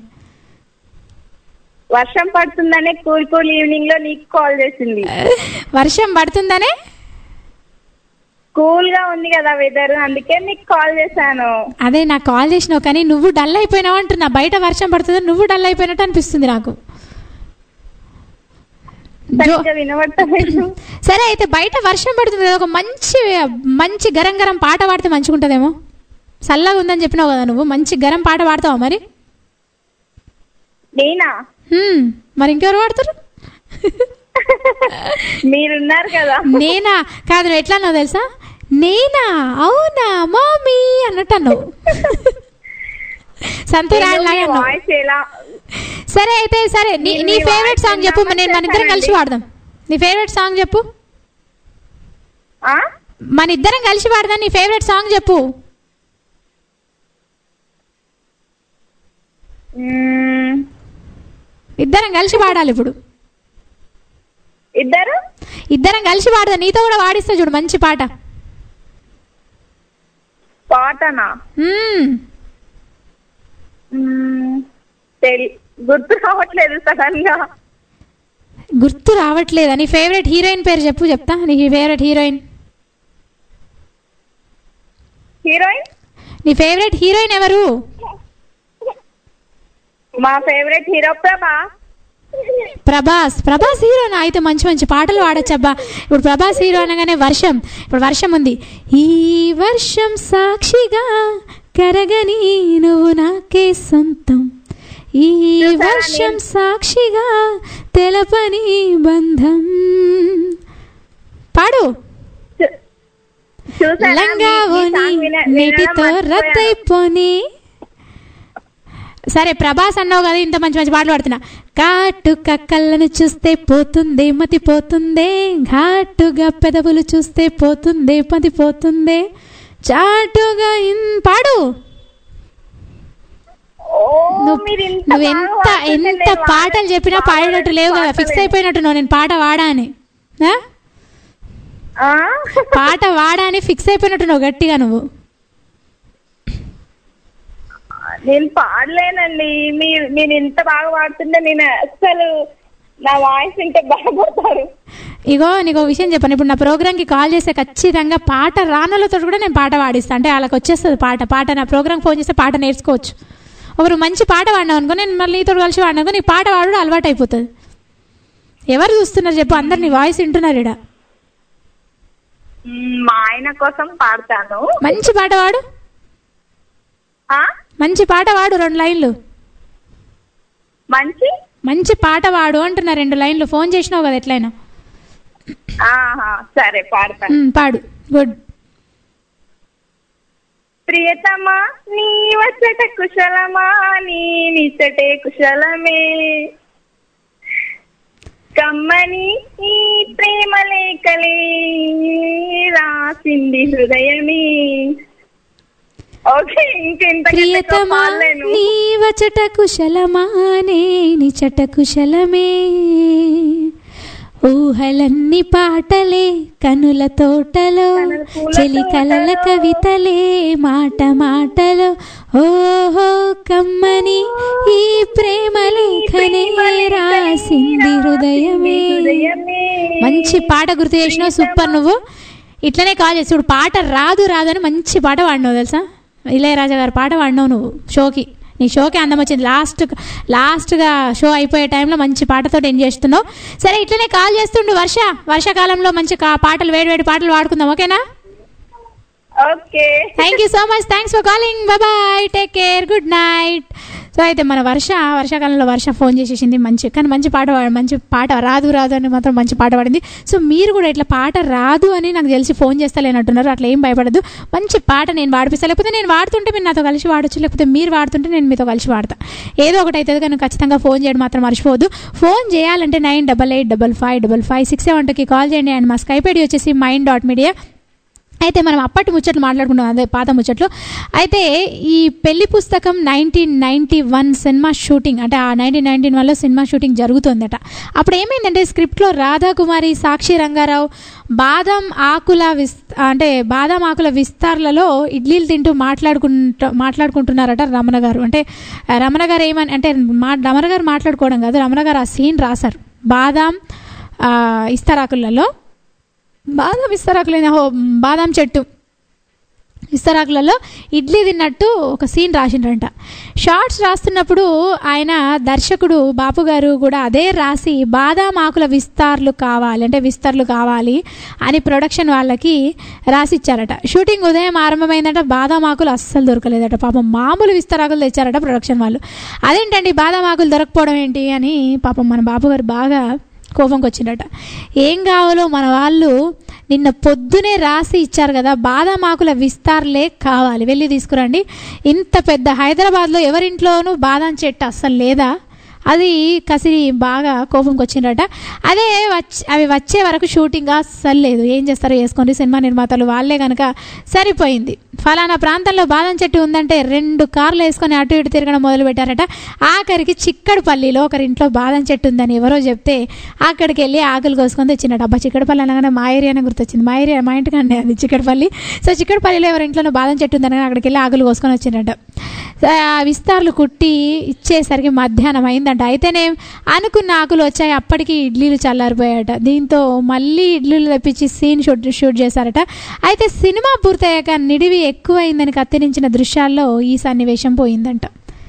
వర్షం పడుతుందనే కూల్ కూల్ ఈవినింగ్ లో నీకు కాల్ చేసింది వర్షం పడుతుందనే కూల్ గా ఉంది కదా వెదర్ అందుకే నీకు కాల్ చేశాను అదే నాకు కాల్ చేసినావు కానీ నువ్వు డల్ అయిపోయినావు అంటున్నా బయట వర్షం పడుతుంది నువ్వు డల్ అయిపోయినట్టు అనిపిస్తుంది నాకు జో- సరిగ్గా వినబడతలేదు సరే అయితే బయట వర్షం పడుతుంది కదా ఒక మంచి మంచి గరం గరం పాట పాడితే మంచిగా ఉంటుందేమో చల్లగా ఉందని చెప్పినావు కదా నువ్వు మంచి గరం పాట పాడతావా మరి నేనా హ్మ్, మరి ఇంకెవరు పాడతారు మీరున్నారు కదా నేనా కాదు నువ్వు ఎట్లా అన్నావు తెలుసా నేనా అవునా మామీ అన్నట్టు అన్నావు సంతూరాడు లాగా అన్నావు వాయిస్ ఎలా సరే అయితే సరే నీ నేను నీ మీ ఫేవరెట్ వాయిస్ సాంగ్ చెప్పు విన్నామని నేను మన ఇద్దరం కలిసి చెప్పానండి. పాడదాం నీ ఫేవరెట్ సాంగ్ చెప్పు ఆ? మన ఇద్దరం కలిసి పాడదాం నీ ఫేవరెట్ సాంగ్ చెప్పు మ్మ్, ఇద్దరం కలిసి పాడాలి ఇప్పుడు ఇద్దరు ఇద్దరం కలిసి పాడదాం నీతో కూడా పాడిస్తా చూడు మంచి పాట పాటనా మ్మ్. మ్మ్, తెలి గుర్తు రావట్లేదు సడన్ గా గుర్తు రావట్లేదా నీ ఫేవరెట్ హీరోయిన్ పేరు చెప్పు చెప్తా నీ ఫేవరెట్ హీరోయిన్ హీరోయిన్ నీ ఫేవరెట్ హీరోయిన్ ఎవరు మా ఫేవరెట్ హీరో ప్రభా ప్రభాస్ ప్రభాస్ హీరోనా అయితే మంచి మంచి పాటలు పాడచ్చబ్బా ఇప్పుడు ప్రభాస్ హీరో అనగానే వర్షం ఇప్పుడు వర్షం ఉంది ఈ వర్షం సాక్షిగా కరగని నువ్వు నాకే సొంతం ఈ వర్షం సాక్షిగా తెలపని బంధం పాడు చూసారా? లంగా మీ- మీ ఓని సాంగ్ విన- వినడం నీటితో మర్చిపోయాను. రద్దయిపోని సరే ప్రభాస్ అన్నావు కదా ఇంత మంచి మంచి పాటలు పాడుతున్నా కాటుక కళ్ళను చూస్తే పోతుందే మతి పోతుందే ఘాటుగా పెదవులు చూస్తే పోతుందే మతి పోతుందే చాటుగా ఇన్ పాడు ఓ, నువ్వు మీరు ఇంత నువ్వు బాగా ఎంత పాడుతుంటే ఎంత నేను పాటలు చెప్పినా బాగా పాడేటట్టు లేవు కదా ఫిక్స్ పాడలేను. అయిపోయినట్టు నేను పాట వాడా అని ఆ? ఆ? పాట వాడా అని ఫిక్స్ అయిపోయినట్టు నువ్వు గట్టిగా నువ్వు నేను పాడలేనండి మీరు మీరు ఇంత బాగా పాడుతుంటే నేను అసలు నా వాయిస్ వింటే బాధపడతారు ఇగో నీకు ఒక విషయం చెప్పాను ఇప్పుడు నా ప్రోగ్రామ్కి కాల్ చేస్తే ఖచ్చితంగా పాట రానలతో కూడా నేను పాట పాడిస్తాను అంటే వాళ్ళకి వచ్చేస్తుంది పాట పాట నా ప్రోగ్రామ్ ఫోన్ చేస్తే పాట నేర్చుకోవచ్చు ఒకరు మంచి పాట పాడినావు అనుకో నేను మళ్ళీ నీతో కలిసి పాడినా అనుకో నీ పాట పాడు అలవాటు అయిపోతుంది ఎవరు చూస్తున్నారు చెప్పు అందరు నీ వాయిస్ వింటున్నారు ఇడ మ్మ్, మా ఆయన కోసం పాడతాను మంచి పాట పాడు ఆ? మంచి పాట పాడు రెండు లైన్లు మంచి మంచి పాట పాడు అంటున్నా రెండు లైన్లు ఫోన్ చేసినావు కదా ఎట్లయినా ఆహా సరే పాడతాను ఉమ్, పాడు గుడ్ ప్రియతమా నీ వచ్చట కుశలమా నీ నిచ్చటే కుశలమే కమ్మని ఈ ప్రేమ లేఖలే రాసింది హృదయమే ఓకే ఇంకెంత ప్రియతమా నీ వచట కుశలమా నీ చట కుశలమే ఊహలన్ని పాటలే కనుల తోటలో చెలి కలల కవితలే మాట మాటలో ఓహో కమ్మని ఈ ప్రేమ లేఖనే రాసింది హృదయమే మంచి పాట గుర్తు చేసినావు సూపర్ నువ్వు ఇట్లనే కాల్ చేసి చూడు పాట రాదు రాదు అని మంచి పాట పాడినావు తెలుసా ఇళయరాజా గారి పాట పాడినావు నువ్వు షోకి నీ షోకి అందం వచ్చింది లాస్ట్ లాస్ట్గా షో అయిపోయే టైంలో మంచి పాటతో ఎంజాయ్ చేస్తున్నావు సరే ఇట్లనే కాల్ చేస్తుండు వర్ష వర్షాకాలంలో మంచి కా- పాటలు వేడి వేడి పాటలు పాడుకుందాం ఓకేనా okay thank you so much thanks for calling bye take care good night so అయితే మన వర్ష వర్షాకాలంలో వర్ష ఫోన్ చేసేసింది మంచి కానీ మంచి పాట పాడ- మంచి పాట రాదు రాదు అని మాత్రం మంచి పాట పాడింది సో మీరు కూడా ఇట్లా పాట రాదు అని నాకు తెలిసి ఫోన్ చేస్తలేనట్టున్నారు అట్లా ఏం భయపడదు మంచి పాట నేను వాడిపిస్తాను లేకపోతే నేను వాడుతుంటే మీరు నాతో కలిసి వాడచ్చు లేకపోతే మీరు వాడుతుంటే నేను మీతో కలిసి వాడతా ఏదో ఒకటి అవుతుంది కానీ ఖచ్చితంగా ఫోన్ చేయడం మాత్రం మర్చిపోవద్దు ఫోన్ చేయాలంటే nine double eight double five double five six seven టూకి కాల్ చేయండి అండ్ మా స్కైప్ ఐడి వచ్చేసి మైండ్ డాట్ మీడియా అయితే మనం అప్పటి ముచ్చట్లు మాట్లాడుకుంటాం అదే పాత ముచ్చట్లు అయితే ఈ పెళ్లి పుస్తకం nineteen ninety one cinema shooting అంటే ఆ నైన్టీన్ నైన్టీన్ వన్లో సినిమా షూటింగ్ జరుగుతుందట అప్పుడు ఏమైందంటే స్క్రిప్ట్లో రాధాకుమారి సాక్షి రంగారావు బాదం ఆకుల విస్ అంటే బాదం ఆకుల విస్తార్లలో ఇడ్లీలు తింటూ మాట్లాడుకుంటూ మాట్లాడుకుంటున్నారట రమణ గారు అంటే ఆ, రమణ గారు ఏమని అంటే మా రమణ గారు మాట్లాడుకోవడం కాదు రమణ గారు ఆ సీన్ రాశారు బాదాం ఆ, ఇస్తరాకులలో బాదం ఇస్తరాకులైన హో బాదాం చెట్టు ఇస్తరాకులలో ఇడ్లీ తిన్నట్టు ఒక సీన్ రాసిండ్రంట షార్ట్స్ రాస్తున్నప్పుడు ఆయన దర్శకుడు బాపు గారు కూడా అదే రాసి బాదాం ఆకుల విస్తార్లు కావాలి అంటే విస్తర్లు కావాలి అని ప్రొడక్షన్ వాళ్ళకి రాసిచ్చారట షూటింగ్ ఉదయం ఆరంభమైందట బాదాం ఆకులు అస్సలు దొరకలేదట పాపం మామూలు విస్తరాకులు తెచ్చారట ప్రొడక్షన్ వాళ్ళు అదేంటండి బాదాం ఆకులు దొరకపోవడం ఏంటి అని పాపం మన బాపు గారు బాగా కోపంకి వచ్చిందట ఏం కావాలో మన వాళ్ళు నిన్న పొద్దునే రాసి ఇచ్చారు కదా బాదాం ఆకుల విస్తార్లే కావాలి వెళ్ళి తీసుకురండి ఇంత పెద్ద హైదరాబాద్లో ఎవరింట్లోనూ బాదాం చెట్టు అస్సలు లేదా అది కసి బాగా కోపంకి వచ్చిందట అదే వచ్చి అవి వచ్చే వరకు షూటింగ్ అస్సలు లేదు ఏం చేస్తారో వేసుకోండి సినిమా నిర్మాతలు వాళ్ళే కనుక సరిపోయింది ఫలానా ప్రాంతంలో బాదం చెట్టు ఉందంటే రెండు కార్లు వేసుకొని అటు ఇటు తిరగడం మొదలు పెట్టారట ఆఖరికి చిక్కడపల్లిలో ఒకరింట్లో బాదం చెట్టు ఉందని ఎవరో చెప్తే అక్కడికి వెళ్ళి ఆకులు కోసుకొని తెచ్చినట్టు అబ్బా చిక్కడపల్లి అనగానే మా ఏరియానే గుర్తొచ్చింది మా ఏరియా మా ఇంటికంటే అది చిక్కడపల్లి సో చిక్కడపల్లిలో ఎవరి ఇంట్లో బాదం చెట్టు ఉందని అక్కడికి వెళ్ళి ఆకులు కోసుకొని వచ్చినట్టు సో ఆ విస్తార్లు కుట్టి ఇచ్చేసరికి మధ్యాహ్నం అయిందంట అయితేనే అనుకున్న ఆకులు వచ్చాయి అప్పటికి ఇడ్లీలు చల్లారిపోయాట దీంతో మళ్ళీ ఇడ్లీలు తెప్పించి సీన్ షూట్ షూట్ చేశారట అయితే సినిమా పూర్తయ్యాక నిడివి ఎక్కువైందని కత్తిరించిన దృశ్యాల్లో ఈ సన్నివేశం పోయిందంట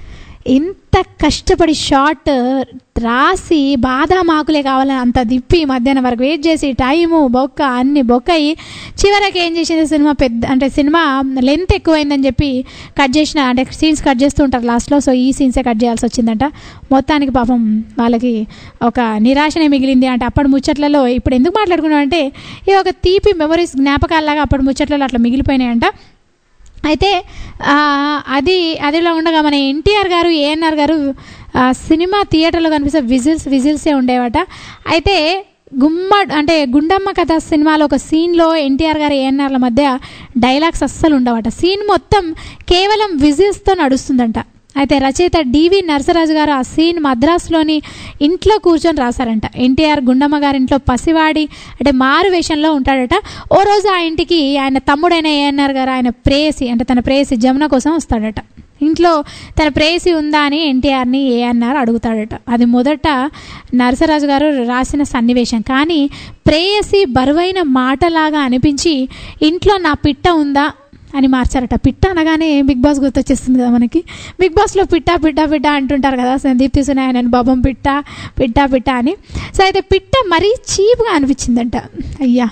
ఇంత కష్టపడి షార్ట్ రాసి బాదాం ఆకులే కావాలని అంత దిప్పి మధ్యాహ్నం వరకు వెయిట్ చేసి టైము బొక్క అన్ని బొక్క అయ్యి చివరికి ఏం చేసింది సినిమా పెద్ద అంటే సినిమా లెంత్ ఎక్కువైందని చెప్పి కట్ చేసిన అంటే సీన్స్ కట్ చేస్తూ ఉంటారు లాస్ట్లో సో ఈ సీన్సే కట్ చేయాల్సి వచ్చిందంట మొత్తానికి పాపం వాళ్ళకి ఒక నిరాశనే మిగిలింది అంటే అప్పటి ముచ్చట్లలో ఇప్పుడు ఎందుకు మాట్లాడుకున్నాం అంటే ఇది ఒక తీపి మెమరీస్ జ్ఞాపకాలలాగా అప్పటి ముచ్చట్లలో అట్లా మిగిలిపోయినాయంట అయితే ఆ, అది అదిలో ఉండగా మన ఎన్టీఆర్ గారు ఏఎన్ఆర్ గారు ఆ, సినిమా థియేటర్లో కనిపిస్తే విజిల్స్ విజిల్సే ఉండేవట అయితే గుమ్మ అంటే గుండమ్మ కథ సినిమాలో ఒక సీన్లో ఎన్టీఆర్ గారు ఏఎన్ఆర్ల మధ్య డైలాగ్స్ అస్సలు ఉండవట సీన్ మొత్తం కేవలం విజిల్స్తో నడుస్తుందంట అయితే రచయిత డివి నరసరాజు గారు ఆ సీన్ మద్రాసులోని ఇంట్లో కూర్చొని రాశారంట ఎన్టీఆర్ గుండమ్మ గారి ఇంట్లో పసివాడి అంటే మారు వేషంలో ఉంటాడట ఓ రోజు ఆ ఇంటికి ఆయన తమ్ముడైన ఏఎన్ఆర్ గారు ఆయన ప్రేయసి అంటే తన ప్రేయసి జమున కోసం వస్తాడట ఇంట్లో తన ప్రేయసి ఉందా అని ఎన్టీఆర్ని ఏఎన్ఆర్ అడుగుతాడట అది మొదట నరసరాజు గారు రాసిన సన్నివేశం కానీ ప్రేయసి బరువైన మాటలాగా అనిపించి ఇంట్లో నా పిట్ట ఉందా అని మార్చారట పిట్ట అనగానే బిగ్ బాస్ గుర్తొచ్చేస్తుంది కదా మనకి బిగ్ బాస్లో పిట్ట పిట్ట పిట్ట అంటుంటారు కదా సో దీప్తి సునాయన్ బాబం పిట్ట పిట్ట పిట్ట అని సో అయితే పిట్ట మరీ చీప్గా అనిపించిందంట అయ్యా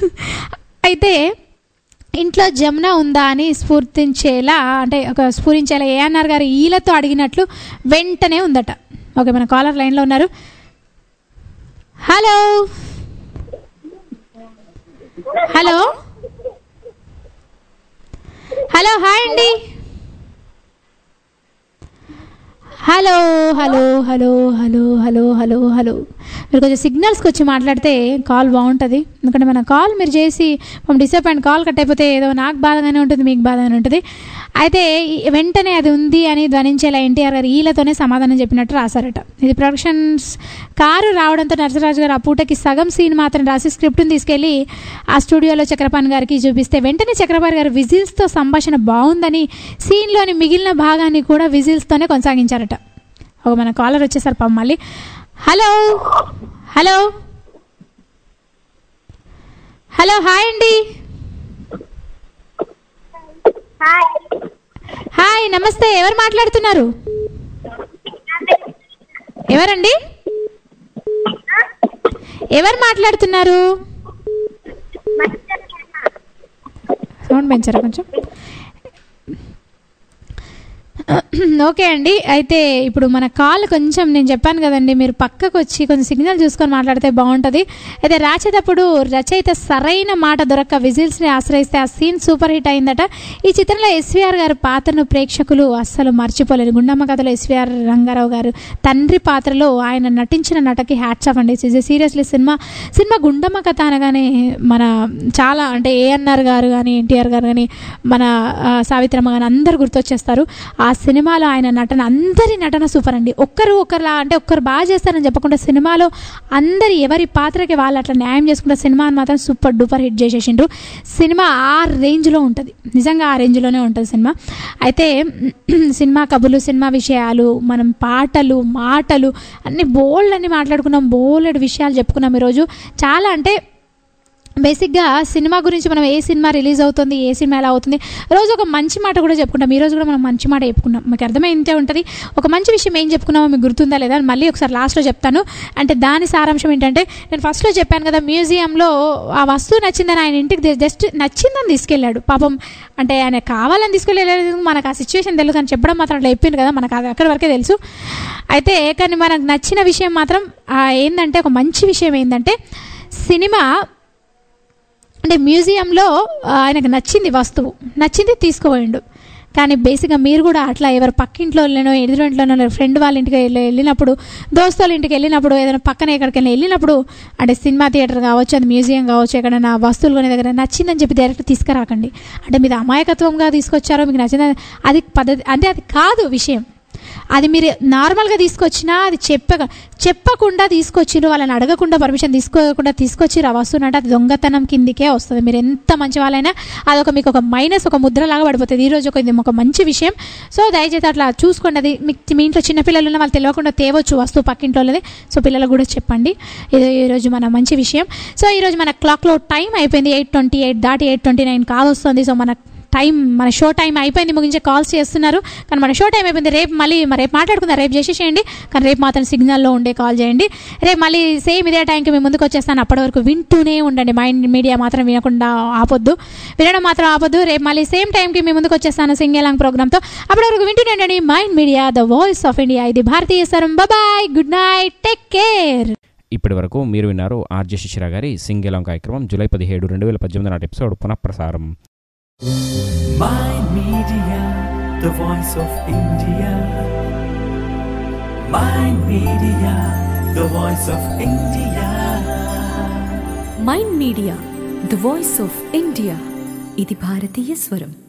అయితే ఇంట్లో జమున ఉందా అని స్ఫూర్తించేలా అంటే ఒక స్ఫూరించేలా ఏఎన్ఆర్ గారు ఈలతో అడిగినట్లు వెంటనే ఉందట ఓకే మన కాలర్ లైన్లో ఉన్నారు హలో హలో హలో హాయ్ అండి hello hello hello hello hello hello hello మీరు కొంచెం సిగ్నల్స్కి వచ్చి మాట్లాడితే కాల్ బాగుంటుంది ఎందుకంటే మన కాల్ మీరు చేసి మనం డిసప్పాయింట్ కాల్ కట్ అయిపోతే ఏదో నాకు బాధగానే ఉంటుంది మీకు బాధగానే ఉంటుంది అయితే ఈ- వెంటనే అది ఉంది అని ధ్వనించేలా ఎన్టీఆర్ గారు ఈలతోనే సమాధానం చెప్పినట్టు రాశారట ఇది ప్రొడక్షన్స్ కారు రావడంతో నరసరాజు గారు ఆ పూటకి సగం సీన్ మాత్రం రాసి స్క్రిప్ట్ని తీసుకెళ్ళి ఆ స్టూడియోలో చక్రపాణి గారికి చూపిస్తే వెంటనే చక్రపాణి గారు విజిల్స్తో సంభాషణ బాగుందని సీన్లోని మిగిలిన భాగాన్ని కూడా విజిల్స్తోనే కొనసాగించారట ఒక మన కాలర్ వచ్చేసారు పాపం మళ్ళీ హలో హలో హలో హాయ్ అండి హాయ్ నమస్తే ఎవరు మాట్లాడుతున్నారు ఎవరండి ఎవరు మాట్లాడుతున్నారు సౌండ్ పెంచారా కొంచెం ఓకే అండి అయితే ఇప్పుడు మన కాల్ కొంచెం నేను చెప్పాను కదండి మీరు పక్కకు వచ్చి కొంచెం సిగ్నల్ చూసుకొని మాట్లాడితే బాగుంటుంది అయితే రాసేటప్పుడు రచయిత సరైన మాట దొరక్క విజిల్స్ని ఆశ్రయిస్తే ఆ సీన్ సూపర్ హిట్ అయిందట ఈ చిత్రంలో ఎస్వీఆర్ గారి పాత్రను ప్రేక్షకులు అస్సలు మర్చిపోలేరు గుండమ్మ కథలో ఎస్వీఆర్ రంగారావు గారు తండ్రి పాత్రలో ఆయన నటించిన నటకి హ్యాట్స్ ఆఫ్ అండి seriously cinema cinema Gundamma Katha అనగానే మన చాలా అంటే ఏఎన్ఆర్ గారు కానీ ఎన్టీఆర్ గారు కానీ మన ఆ, సావిత్రమ్మ కానీ అందరు గుర్తొచ్చేస్తారు ఆ సినిమాలో ఆయన నటన అందరి నటన సూపర్ అండి ఒక్కరు ఒకరిలా అంటే ఒక్కరు బాగా చేస్తారని చెప్పకుండా సినిమాలో అందరి ఎవరి పాత్రకి వాళ్ళు అట్లా న్యాయం చేసుకుంటే సినిమాని మాత్రం సూపర్ డూపర్ హిట్ చేసేసిండ్రు సినిమా ఆ రేంజ్లో ఉంటుంది నిజంగా ఆ రేంజ్లోనే ఉంటుంది సినిమా అయితే సినిమా కబుర్లు సినిమా విషయాలు మనం పాటలు మాటలు అన్ని బోల్డ్ అని మాట్లాడుకున్నాం బోల్డ్ విషయాలు చెప్పుకున్నాం ఈరోజు చాలా అంటే బేసిక్గా సినిమా గురించి మనం ఏ సినిమా రిలీజ్ అవుతుంది ఏ సినిమా ఎలా అవుతుంది రోజు ఒక మంచి మాట కూడా చెప్పుకుంటాం ఈ రోజు కూడా మనం మంచి మాట చెప్పుకున్నాం మీకు అర్థమైంతే ఉంటుంది ఒక మంచి విషయం ఏం చెప్పుకున్నామో మీకు గుర్తుందా లేదా అని మళ్ళీ ఒకసారి లాస్ట్లో చెప్తాను అంటే దాని సారాంశం ఏంటంటే నేను ఫస్ట్లో చెప్పాను కదా మ్యూజియంలో ఆ వస్తువు నచ్చిందని ఆయన ఇంటికి జస్ట్ నచ్చిందని తీసుకెళ్ళాడు పాపం అంటే ఆయన కావాలని తీసుకెళ్ళలేదు మనకు ఆ సిచ్యువేషన్ తెలుసు అని చెప్పడం మాత్రం అట్లా చెప్పింది కదా మనకు అది అక్కడి వరకే తెలుసు అయితే కానీ మనకు నచ్చిన విషయం మాత్రం ఆ, ఏంటంటే ఒక మంచి విషయం ఏంటంటే సినిమా అంటే మ్యూజియంలో ఆ, ఆయనకు నచ్చింది వస్తువు నచ్చింది తీసుకుపోయిండు కానీ బేసిక్గా మీరు కూడా అట్లా ఎవరు పక్కింట్లో వెళ్ళినో ఎదురింట్లోనో ఫ్రెండ్ వాళ్ళ ఇంటికి వెళ్ళి వెళ్ళినప్పుడు దోస్తుల ఇంటికి వెళ్ళినప్పుడు ఏదైనా పక్కన ఎక్కడికైనా వెళ్ళినప్పుడు అంటే సినిమా థియేటర్ కావచ్చు అది మ్యూజియం కావచ్చు ఎక్కడైనా వస్తువులు కొనే దగ్గర నచ్చిందని చెప్పి డైరెక్ట్ తీసుకురాకండి అంటే మీరు అమాయకత్వంగా తీసుకొచ్చారో మీకు నచ్చింది అది పద్ధతి అంటే అది కాదు విషయం అది మీరు నార్మల్గా తీసుకొచ్చినా అది చెప్పక చెప్పకుండా తీసుకొచ్చిరు వాళ్ళని అడగకుండా పర్మిషన్ తీసుకోకుండా తీసుకొచ్చిరు ఆ వస్తువుని అంటే అది దొంగతనం కిందికే వస్తుంది మీరు ఎంత మంచి వాళ్ళైనా అదొక మీకు ఒక మైనస్ ఒక ముద్రలాగా పడిపోతుంది ఈ రోజు ఒక ఇది ఒక మంచి విషయం సో దయచేసి అట్లా చూసుకోండి అది మీకు మీ ఇంట్లో చిన్నపిల్లలు ఉన్న వాళ్ళు తెలియకుండా తేవచ్చు వస్తువు పక్కింట్లో వాళ్ళది సో పిల్లలకు కూడా చెప్పండి ఇది ఈరోజు మన మంచి విషయం సో ఈరోజు మన క్లాక్లో టైం అయిపోయింది ఎయిట్ ట్వంటీ ఎయిట్ దాటి ఎయిట్ ట్వంటీ నైన్ కాల్ వస్తుంది సో మన టైం మన షో టైం అయిపోయింది ముగించే కాల్స్ చేస్తున్నారు కానీ మన షో టైం అయిపోయింది రేపు మళ్ళీ మరి రేపు మాట్లాడుకుందాం రేపు చేసేసేయండి కానీ రేపు మాత్రం సిగ్నల్లో ఉండే కాల్ చేయండి రేపు మళ్ళీ సేమ్ ఇదే టైంకి మేము ముందుకు వచ్చేస్తాను అప్పటి వరకు వింటూనే ఉండండి మైండ్ మీడియా మాత్రం వినకుండా ఆపొద్దు వినడం మాత్రం ఆపొద్దు రేపు మళ్ళీ సేమ్ టైంకి మేము ముందుకు వచ్చేస్తాను సింగేలాంగ్ ప్రోగ్రామ్తో అప్పటి వరకు వింటూనే ఉండండి mind media the voice of India ఇది భారతీయ స్వరం bye good night take care ఇప్పటి వరకు మీరు విన్నారు ఆర్జే శిశిర గారి సింగేలం కార్యక్రమం జూలై పదిహేడు రెండు వేల పద్దెనిమిది నాటి ఎపిసోడ్ పునఃప్రసారం Mind Media, the voice of India. Mind Media, the voice of India. Mind media the voice of India ఇది భారతీయ స్వరం